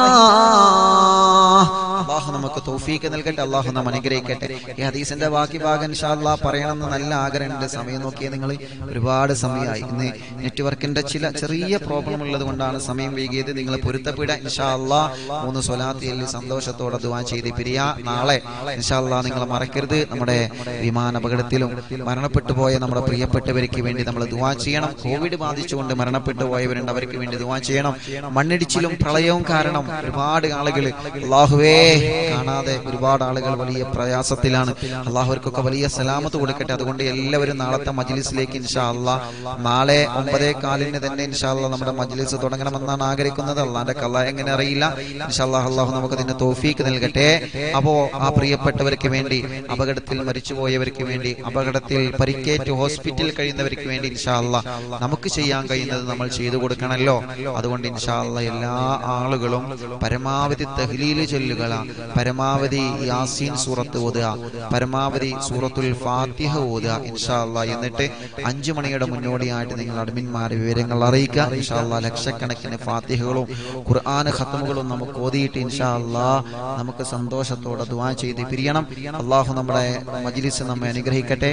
അള്ളാഹു നമുക്ക് തൗഫീക്ക് നൽകട്ടെ അള്ളാഹു നാം അനുഗ്രഹിക്കട്ടെ ഈ ഹദീസിന്റെ ബാക്കി ഭാഗം ഇൻഷാല്ലാ പറയണമെന്ന് നല്ല ആഗ്രഹമുണ്ട് സമയം നോക്കിയാൽ നിങ്ങൾ ഒരുപാട് സമയമായി ഇന്ന് നെറ്റ്വർക്കിന്റെ ചില ചെറിയ പ്രോബ്ലം ഉള്ളത് കൊണ്ടാണ് സമയം വൈകിയത് നിങ്ങൾ പൊരുത്തപ്പെട ഇൻഷാല്ലാ മൂന്ന് സ്വലാത്തിയിൽ സന്തോഷത്തോടെ ദുവാ ചെയ്ത് പിരിയ നാളെ ഇൻഷാല്ലാ നിങ്ങൾ മറക്കരുത് നമ്മുടെ വിമാന അപകടത്തിലും മരണപ്പെട്ടു പോയ നമ്മുടെ പ്രിയപ്പെട്ടവർക്ക് വേണ്ടി നമ്മൾ ദുവാ ചെയ്യണം കോവിഡ് ബാധിച്ചുകൊണ്ട് മരണപ്പെട്ടു പോയവരുണ്ട് അവർക്ക് വേണ്ടി ദുവാ ചെയ്യണം മണ്ണിടിച്ചിലും പ്രളയവും കാരണം ഒരുപാട് ആളുകൾ അള്ളാഹുവേ കാണാതെ ഒരുപാട് ആളുകൾ വലിയ പ്രയാസത്തിലാണ് അള്ളാഹുവർക്കൊക്കെ വലിയ സലാമത്ത് കൊടുക്കട്ടെ അതുകൊണ്ട് എല്ലാവരും നാളത്തെ മജ്ലിസിലേക്ക് ഇൻഷാ അള്ളാ നാളെ ഒമ്പതേ കാലിന് തന്നെ ഇൻഷാ അള്ളാ നമ്മുടെ മജ്ലിസ് തുടങ്ങണമെന്നാണ് ആഗ്രഹിക്കുന്നത് അള്ളാന്റെ കള്ള എങ്ങനെ അറിയില്ല ഇൻഷാ അള്ളാഹ് അള്ളാഹു നമുക്ക് അതിന്റെ തോഫീക്ക് നൽകട്ടെ അപ്പോ ആ പ്രിയപ്പെട്ടവർക്ക് വേണ്ടി അപകടത്തിൽ മരിച്ചുപോയവർക്ക് വേണ്ടി അപകടത്തിൽ പരിക്കേറ്റ് ഹോസ്പിറ്റലിൽ കഴിയുന്നവർക്ക് വേണ്ടി ഇൻഷാ അള്ളാ നമുക്ക് ചെയ്യാൻ കഴിയുന്നത് നമ്മൾ ചെയ്തു കൊടുക്കണമല്ലോ അതുകൊണ്ട് ഇൻഷാ അള്ളാ എല്ലാ ആളുകളും പരമാവധി തഹ്ലീല് ചൊല്ലുക പരമാവധി യാസീൻ സൂറത്ത് ഓതുക പരമാവധി സൂറത്തുൽ ഫാത്തിഹ ഓതുക ഇൻഷാ അള്ളാ എന്നിട്ട് അഞ്ചു മണിയുടെ മുന്നോടിയായിട്ട് നിങ്ങൾ അഡ്മിന്മാരെ വിവരങ്ങൾ അറിയിക്കുക ഇൻഷാ അള്ളാ ലക്ഷക്കണക്കിന് ഫാത്തിഹകളും ഖുർആൻ ഖത്തമുകളും നമുക്ക് ഓതിയിട്ട് ഇൻഷാ അള്ളാ നമുക്ക് സന്തോഷത്തോടെ ദുആ ചെയ്ത് പിരിയണം അള്ളാഹു നമ്മുടെ മജ്ലിസ് നമ്മെ അനുഗ്രഹിക്കട്ടെ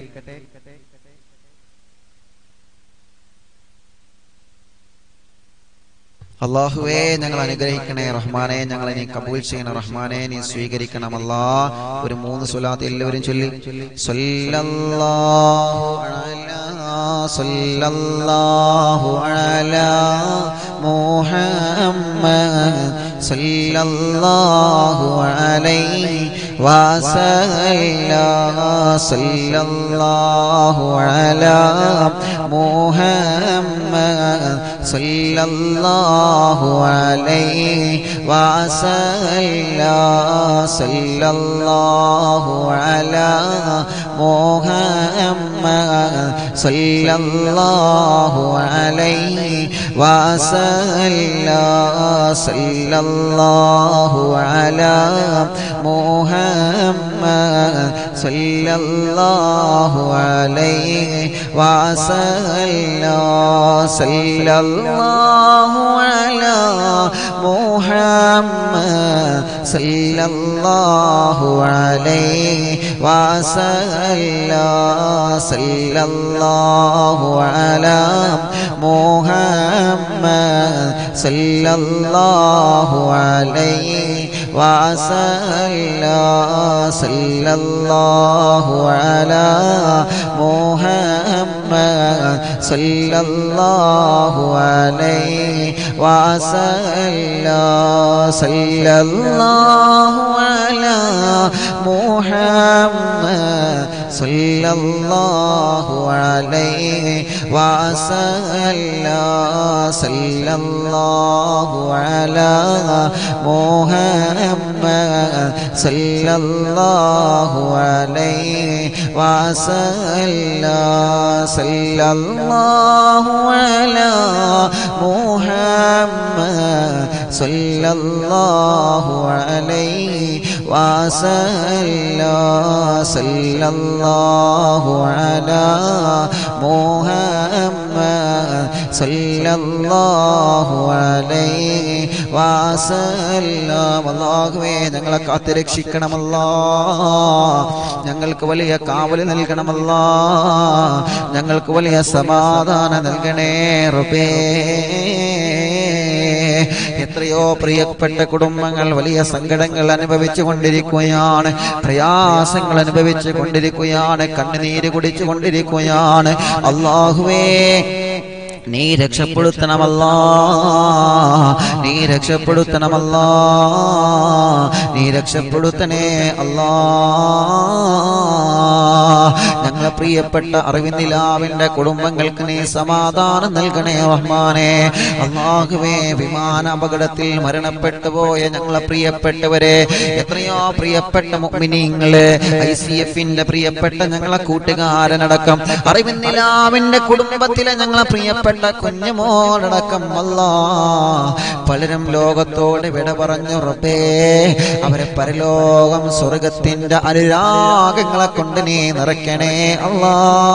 അള്ളാഹുവേ ഞങ്ങൾ അനുഗ്രഹിക്കണേ റഹ്മാനെ ഞങ്ങളെ നീ കബൂൽ ചെയ്യണം റഹ്മാനെ നീ സ്വീകരിക്കണമല്ലാ ഒരു മൂന്ന് സ്വലാത്ത് എല്ലാവരും ചൊല്ലി സ്വല്ലല്ലാഹു അലാ صلى الله على محمد صلى الله عليه وسلم صلى الله على محمد صلى الله عليه وسلم صلى الله على محمد صلى الله عليه وسلم صلى الله على محمد صلى الله عليه وسلم صلى الله على محمد صلى الله عليه وسلم صلى الله على محمد صلى الله عليه وسلم صلى الله على محمد صلى الله عليه وسلم صلى الله على محمد صلى الله عليه وسلم صلى الله على محمد صلى الله عليه وسلم صلى الله على محمد صلى الله عليه وسلم صلى الله على محمد صلى الله عليه وسلم അള്ളാഹുവേ ഞങ്ങളെ കാത്തുരക്ഷിക്കണമല്ലോ ഞങ്ങൾക്ക് വലിയ കാവല് നൽകണമല്ലോ ഞങ്ങൾക്ക് വലിയ സമാധാനം നൽകണേ റുബേ എത്രയോ പ്രിയപ്പെട്ട കുടുംബങ്ങൾ വലിയ സങ്കടങ്ങൾ അനുഭവിച്ചു കൊണ്ടിരിക്കുകയാണ് പ്രയാസങ്ങൾ അനുഭവിച്ചു കൊണ്ടിരിക്കുകയാണ് കണ്ണുനീര് കുടിച്ചു കൊണ്ടിരിക്കുകയാണ് അള്ളാഹുവേ നീ രക്ഷപ്പെടുത്തണമല്ല നീ രക്ഷപ്പെടുത്തണമല്ല നീ രക്ഷപ്പെടുത്തണേ അല്ലാ ഞങ്ങളെ പ്രിയപ്പെട്ട അറിവിന്ദിലാവിന്റെ കുടുംബങ്ങൾക്ക് നീ സമാധാനം നൽകണേ റഹ്മാനെ അള്ളാഹുവേ വിമാന അപകടത്തിൽ മരണപ്പെട്ടു പോയ ഞങ്ങളെ പ്രിയപ്പെട്ടവരെ എത്രയോ പ്രിയപ്പെട്ട മുഅ്മിനീങ്ങള് ഐ സി എഫിന്റെ പ്രിയപ്പെട്ട ഞങ്ങളെ കൂട്ടുകാരനടക്കം അറിവിന്ദിലാവിന്റെ കുടുംബത്തിലെ ഞങ്ങളെ പ്രിയപ്പെട്ട കുഞ്ഞുമോടക്കം അല്ലാ പലരും ലോകത്തോട് വിട പറഞ്ഞു റബ്ബേ അവരെ പരലോകം സ്വർഗത്തിന്റെ അനുരാഗങ്ങളെ കൊണ്ട് നീ നിറയ്ക്കണേ അല്ലാ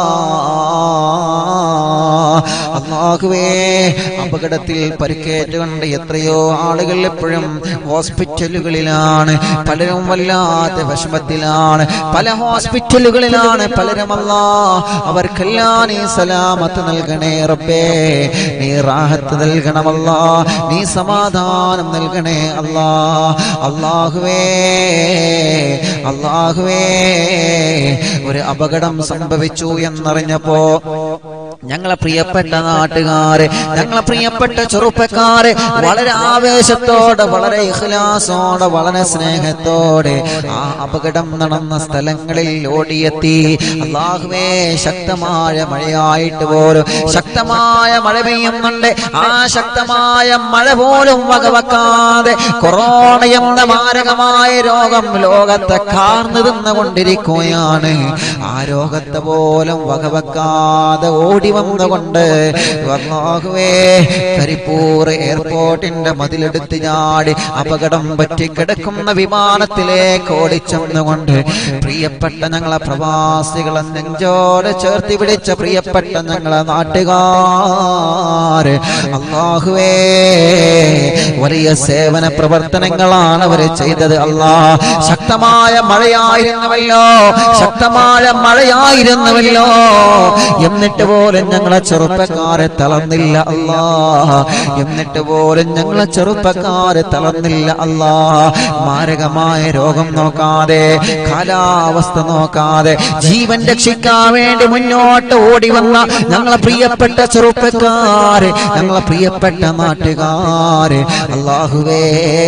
അള്ളാഹുവേ അപകടത്തിൽ പരിക്കേറ്റുകൊണ്ട് എത്രയോ ആളുകൾ എപ്പോഴും ഹോസ്പിറ്റലുകളിലാണ് പലരും വല്ലാത്ത വിഷമത്തിലാണ് പല ഹോസ്പിറ്റലുകളിലാണ് പലരും അല്ലാ അവർക്കെല്ലാം നീ സലാമത്ത് നൽകണേ റബ്ബേ നീ റാഹത്ത് നൽകണമല്ലാ നീ സമാധാനം നൽകണേ അല്ലാ അള്ളാഹുവേ അള്ളാഹുവേ ഒരു അപകടം സംഭവിച്ചു എന്നറിഞ്ഞപ്പോ ഞങ്ങളെ പ്രിയപ്പെട്ട നാട്ടുകാര് ഞങ്ങളെ പ്രിയപ്പെട്ട ചെറുപ്പക്കാര് വളരെ ആവേശത്തോടെ വളരെ ഇഖ്ലാസോടെ വളരെ സ്നേഹത്തോടെ ആ അപകടം നടന്ന സ്ഥലങ്ങളിൽ ഓടിയെത്തി അള്ളാഹുവേ ശക്തമായ മഴയായിട്ട് പോലും ശക്തമായ മഴ പെയ്യുന്നുണ്ട് ആ ശക്തമായ മഴ പോലും വകവെക്കാതെ കൊറോണ എന്ന മാരകമായ രോഗം ലോകത്തെ കാർന്നു തിന്നുകൊണ്ടിരിക്കുകയാണ് ആ രോഗത്തെ പോലും വകവെക്കാതെ ഓടി വന്നുകൊണ്ട് അല്ലാഹുവേ കരിപ്പൂർ എയർപോർട്ടിന്റെ മതിലെടുത്ത് ചാടി അപകടം പറ്റിക്കിടക്കുന്ന വിമാനത്തിലേക്ക് ഓടിച്ചെന്നുകൊണ്ട് പ്രിയപ്പെട്ട ഞങ്ങളെ പ്രവാസികളെ നെഞ്ചോട് ചേർത്തി പിടിച്ച പ്രിയപ്പെട്ട ഞങ്ങളെ നാട്ടുകാർ ചെറുപ്പക്കാര് അള്ളാഹുവേ വലിയ സേവന പ്രവർത്തനങ്ങളാണ് അവര് ചെയ്തത് അല്ലാ ശക്തമായ മഴയായിരുന്നുവല്ലോ ശക്തമായ മഴയായിരുന്നുവല്ലോ എന്നിട്ട് പോലും ഞങ്ങളെ ചെറുപ്പക്കാരെ തളർന്നില്ല അല്ലാ എന്നിട്ട് പോലും ഞങ്ങളെ ചെറുപ്പക്കാരെ തളർന്നില്ല അല്ലാ മാരകമായ രോഗം നോക്കാതെ കാലാവസ്ഥ നോക്കാതെ ജീവൻ രക്ഷിക്കാൻ വേണ്ടി മുന്നോട്ട് ഓടി വന്ന ഞങ്ങളെ പ്രിയപ്പെട്ട ചെറുപ്പക്കാര് ഞങ്ങളെ പ്രിയപ്പെട്ട നാട്ടുകാര് അള്ളാഹുവേ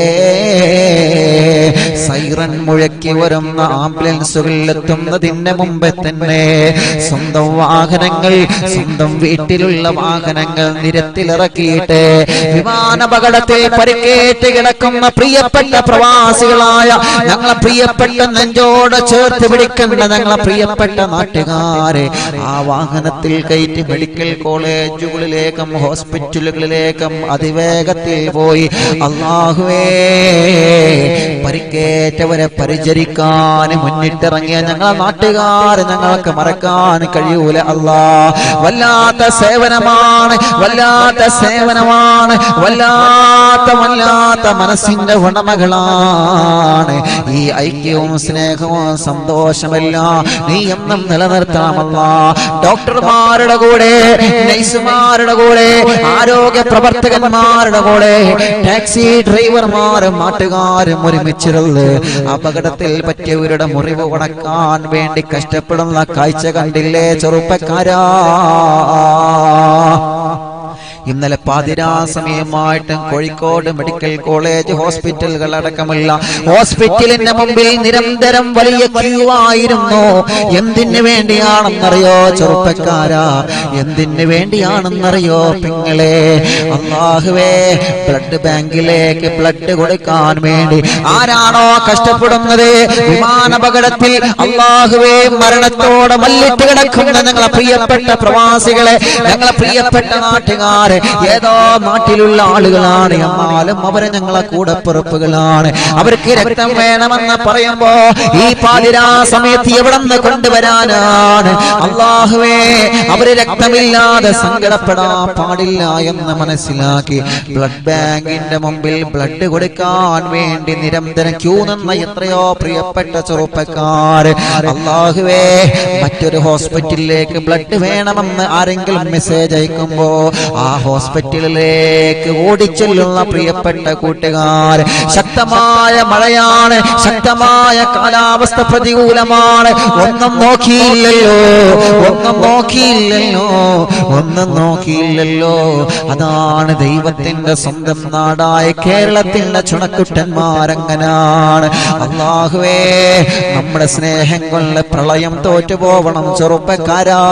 സൈറൻ മുഴക്കി വരുന്ന ആംബുലൻസുകളിൽ എത്തുന്നതിന് മുമ്പേ തന്നെ സ്വന്തം വാഹനങ്ങൾ സ്വന്തം വീട്ടിലുള്ള വാഹനങ്ങൾ നിരത്തിലിറക്കിയിട്ട് വിമാനപകടത്തിൽ പരിക്കേറ്റ് കിടക്കുന്ന പ്രിയപ്പെട്ട പ്രവാസികളായ ഞങ്ങളെ പ്രിയപ്പെട്ട നെഞ്ചോട് ചേർത്ത് പിടിക്കുന്ന ഞങ്ങളെ പ്രിയപ്പെട്ട നാട്ടുകാരെ ആ വാഹനത്തിൽ കയറ്റി മെഡിക്കൽ കോളേജുകളിലേക്കും ഹോസ്പിറ്റലുകളിലേക്കും അതിവേഗത്തിൽ പോയി അള്ളാഹുവേ പരിക്കേറ്റവരെ പരിചരിക്കാൻ മുന്നിട്ടിറങ്ങിയ ഞങ്ങളെ നാട്ടുകാരെ ഞങ്ങൾക്ക് മറക്കാൻ കഴിയൂല അല്ലാ വല്ലാത്ത സേവനമാണ് വല്ലാത്ത സേവനമാണ് വല്ലാത്ത വല്ലാത്ത മനസ്സിന്റെ ഉടമകളാണ് ഈ ഐക്യവും സ്നേഹവും സന്തോഷമെല്ലാം നീ എന്നും നിലനിർത്താമല്ല ഡോക്ടർമാരുടെ കൂടെ നഴ്സുമാരുടെ കൂടെ ആരോഗ്യ പ്രവർത്തകന്മാരുടെ കൂടെ ടാക്സി ഡ്രൈവർമാരും നാട്ടുകാരും ഒരുമിച്ചിരുന്ന് അപകടത്തിൽ പറ്റിയവരുടെ മുറിവ് ഉണക്കാൻ വേണ്ടി കഷ്ടപ്പെടുന്ന കാഴ്ച കണ്ടില്ലേ ചെറുപ്പക്കാരാ ഇന്നലെ പാതിരാ സമയമായിട്ട് കോഴിക്കോട് മെഡിക്കൽ കോളേജ് ഹോസ്പിറ്റലുകൾ അടക്കമുള്ള ഹോസ്പിറ്റലിന്റെ മുമ്പിൽ നിരന്തരം വലിയ ക്യൂ ആയിരുന്നു എന്തിനു വേണ്ടിയാണെന്നറിയോ ചെറുപ്പക്കാരാ എന്തിനു വേണ്ടിയാണെന്നറിയോ പിങ്ങളെ അള്ളാഹുവേ ബ്ലഡ് ബാങ്കിലേക്ക് ബ്ലഡ് കൊടുക്കാൻ വേണ്ടി ആരാണോ കഷ്ടപ്പെടുന്നത് വിമാനപകടത്തിൽ അള്ളാഹുവേ മരണത്തോടെ മല്ലിട്ട് കിടക്കുന്ന ഞങ്ങളെ പ്രിയപ്പെട്ട പ്രവാസികളെ ഞങ്ങളെ പ്രിയപ്പെട്ട നാട്ടുകാരെ ഏതോ നാട്ടിലുള്ള ആളുകളാണ് എന്നാലും അവരെ ഞങ്ങളെ കൂടെ പിറപ്പുകളാണ് അവർക്ക് രക്തം വേണമെന്ന് പറയുമ്പോ ഈ പാതിരാ സമയത്ത് എവിടെ നിന്ന് കൊണ്ടുവരാനാണ് അള്ളാഹുവേ അവര് രക്തമില്ലാതെ സങ്കടപ്പെടാൻ പാടില്ല എന്ന് മനസ്സിലാക്കി ബ്ലഡ് ബാങ്കിന്റെ മുമ്പിൽ ബ്ലഡ് കൊടുക്കാൻ വേണ്ടി നിരന്തരം ക്യൂ നിന്ന എത്രയോ പ്രിയപ്പെട്ട ചെറുപ്പക്കാര് അള്ളാഹുവേ മറ്റൊരു ഹോസ്പിറ്റലിലേക്ക് ബ്ലഡ് വേണമെന്ന് ആരെങ്കിലും മെസ്സേജ് അയക്കുമ്പോ ആ ഹോസ്പിറ്റലിലേക്ക് ഓടിച്ചെല്ലുന്ന പ്രിയപ്പെട്ട കൂട്ടുകാർ ശക്തമായ മഴയാണ് ശക്തമായ കാലാവസ്ഥ പ്രതികൂലമാണ് ഒന്നും നോക്കിയില്ലല്ലോ ഒന്നും നോക്കിയില്ലല്ലോ ഒന്നും നോക്കിയില്ലല്ലോ അതാണ് ദൈവത്തിന്റെ സ്വന്തം നാടായ കേരളത്തിന്റെ ചുണക്കുട്ടന്മാരങ്ങനാണ് അള്ളാഹുവേ നമ്മുടെ സ്നേഹം കൊണ്ട് പ്രളയം തോറ്റുപോവണം ചെറുപ്പക്കാരാ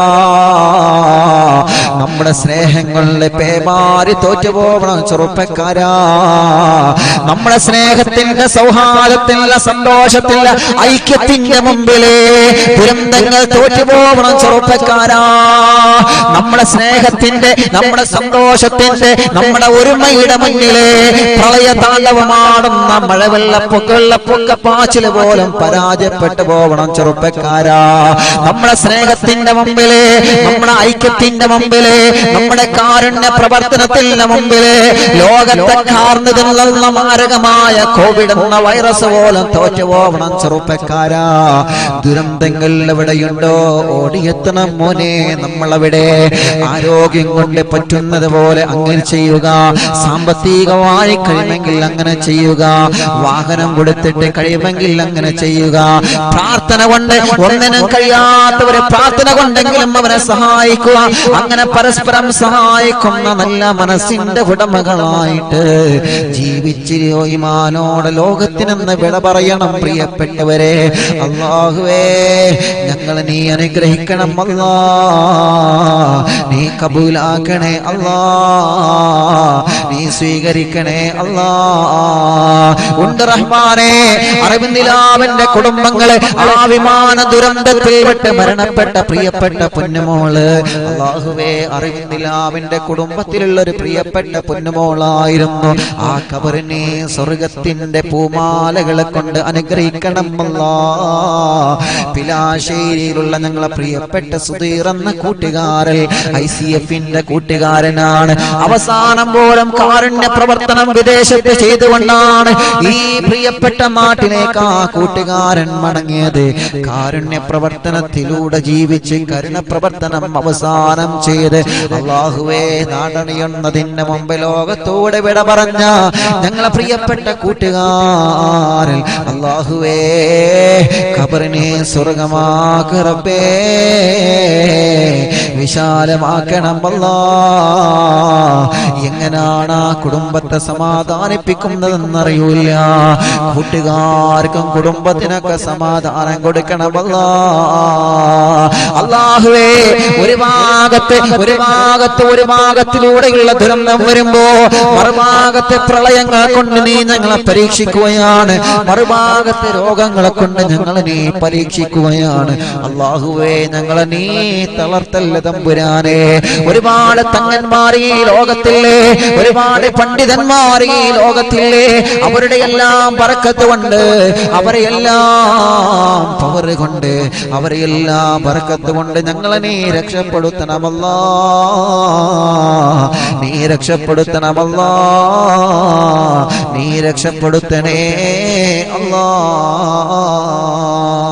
നമ്മുടെ സ്നേഹങ്ങളുടെ പേമാരി തോറ്റുപോകണം ചെറുപ്പക്കാരാ നമ്മുടെ സ്നേഹത്തിന്റെ സൗഹാർദ്ദത്തിന്റെ സന്തോഷത്തിന്റെ ഐക്യത്തിന്റെ മുമ്പില് ദുരന്തങ്ങൾ തോറ്റുപോകണം ചെറുപ്പക്കാരാ നമ്മുടെ സ്നേഹത്തിന്റെ നമ്മുടെ സന്തോഷത്തിന്റെ നമ്മുടെ ഒരുമയുടെ മുന്നില് പ്രളയ താണ്ഡവമാടുന്ന മഴവെള്ളപ്പൊക്ക വെള്ളപ്പൊക്ക പാച്ചില് പോലും പരാജയപ്പെട്ടു പോകണം ചെറുപ്പക്കാരാ നമ്മുടെ സ്നേഹത്തിന്റെ മുമ്പില് നമ്മുടെ ഐക്യത്തിന്റെ മുമ്പില് നമ്മുടെ കാരുണ്യ പ്രവർത്തനത്തിന്റെ മുമ്പില് ലോകത്തെ കാർന്നു തിന്നുന്ന മാരകമായ കോവിഡ് എന്ന വൈറസ് പോലും തോറ്റുപോകണം ചെറുപ്പക്കാരാ ദുരന്തങ്ങൾ എവിടെയുണ്ടോ ഓടിയെത്തണം മോനെ നമ്മളവിടെ ആരോഗ്യം കൊണ്ട് പറ്റുന്നത് പോലെ അങ്ങനെ ചെയ്യുക സാമ്പത്തികമായി കഴിയുമെങ്കിൽ അങ്ങനെ ചെയ്യുക വാഹനം കൊടുത്തിട്ട് കഴിയുമെങ്കിൽ അങ്ങനെ ചെയ്യുക പ്രാർത്ഥന കൊണ്ട് ഒന്നിനും കഴിയാത്തവരെ പ്രാർത്ഥന കൊണ്ടെങ്കിലും അവരെ സഹായിക്കുക അങ്ങനെ പരസ്പരം സഹായിക്കുന്ന നല്ല മനസ്സിന്റെ ഉടമകളായിട്ട് ജീവിച്ചിരിയോ ഇമാനോട് ലോകത്തിനെന്ന് വിട പറയണം പ്രിയപ്പെട്ടവരെ അള്ളാഹുവേ ഞങ്ങൾ നീ അനുഗ്രഹിക്കണം അല്ലാ നീ കബൂലാക്കണേ അല്ലാ നീ സ്വീകരിക്കണേ അല്ലാ ഉണ്ട് റഹ്മാനെ അറിവിന്ദിലാവന്റെ കുടുംബങ്ങളെ ആ വിമാന ദുരന്തത്തിൽ പെട്ട് മരണപ്പെട്ട പ്രിയപ്പെട്ട പൊന്നുമോള് അള്ളാഹുവേ അറിവിന്ദിലാവിന്റെ കുടുംബ കുടുംബത്തിലുള്ള ഒരു പ്രിയപ്പെട്ട പൊന്നുമോളായിരുന്നു ആ കബറിനെ സ്വർഗത്തിന്റെ പൂമാലകളെ കൊണ്ട് അനുഗ്രഹിക്കണം അല്ലാ പിലാശ്ശേരിയിലുള്ള ഞങ്ങളെ പ്രിയപ്പെട്ട സുധീർ എന്ന കൂട്ടുകാരൻ ഐ സി എഫിന്റെ കൂട്ടുകാരനാണ് അവസാനം പോലും കാരുണ്യ പ്രവർത്തനം വിദേശത്ത് ചെയ്തുകൊണ്ടാണ് ഈ പ്രിയപ്പെട്ട നാട്ടിലേക്ക് ആ കൂട്ടുകാരൻ മടങ്ങിയത് കാരുണ്യ പ്രവർത്തനത്തിലൂടെ ജീവിച്ച് കരുണ പ്രവർത്തനം അവസാനം ചെയ്ത് അള്ളാഹുവേ നാടണിയുന്നതിന് മുമ്പ് ലോകത്തോടെ വിട പറഞ്ഞ ഞങ്ങളെ പ്രിയപ്പെട്ട കൂട്ടുകാരൻ അള്ളാഹുവേ ഖബറിനെ സ്വർഗമാക്കറപ്പേ വിശാലമാക്കണം അല്ലാ എങ്ങനാണ് ആ കുടുംബത്തെ സമാധാനിപ്പിക്കുന്നതെന്നറിയൂല കൂട്ടുകാർക്കും കുടുംബത്തിനൊക്കെ സമാധാനം കൊടുക്കണമല്ലാ അള്ളാഹുവേ ഒരു ഭാഗത്ത് ഒരു ഭാഗത്ത് ഒരു ഭാഗത്തിലൂടെയുള്ള ദുരന്തം വരുമ്പോ മറുഭാഗത്തെ പ്രളയങ്ങൾ കൊണ്ട് നീ ഞങ്ങളെ പരീക്ഷിക്കുകയാണ് മറുഭാഗത്തെ രോഗങ്ങളെ കൊണ്ട് ഞങ്ങളെ നീ പരീക്ഷിക്കുകയാണ് അള്ളാഹുവേ ഞങ്ങളെ നീ തളർത്തല്ല തമ്പുരാനെ ഒരുപാട് തങ്ങന്മാർ ഈ ലോകത്തില്ലേ ഒരുപാട് പണ്ഡിതന്മാർ ഈ ലോകത്തില്ലേ അവരുടെ എല്ലാം പറക്കത്ത് കൊണ്ട് അവരെ എല്ലാം പവർ കൊണ്ട് അവരെ എല്ലാം പറക്കത്ത് കൊണ്ട് ഞങ്ങളെ നീ രക്ഷപ്പെടുത്തണമല്ലാ നീ രക്ഷപ്പെടുത്തണമല്ലാ നീ രക്ഷപ്പെടുത്തണേ അല്ലാ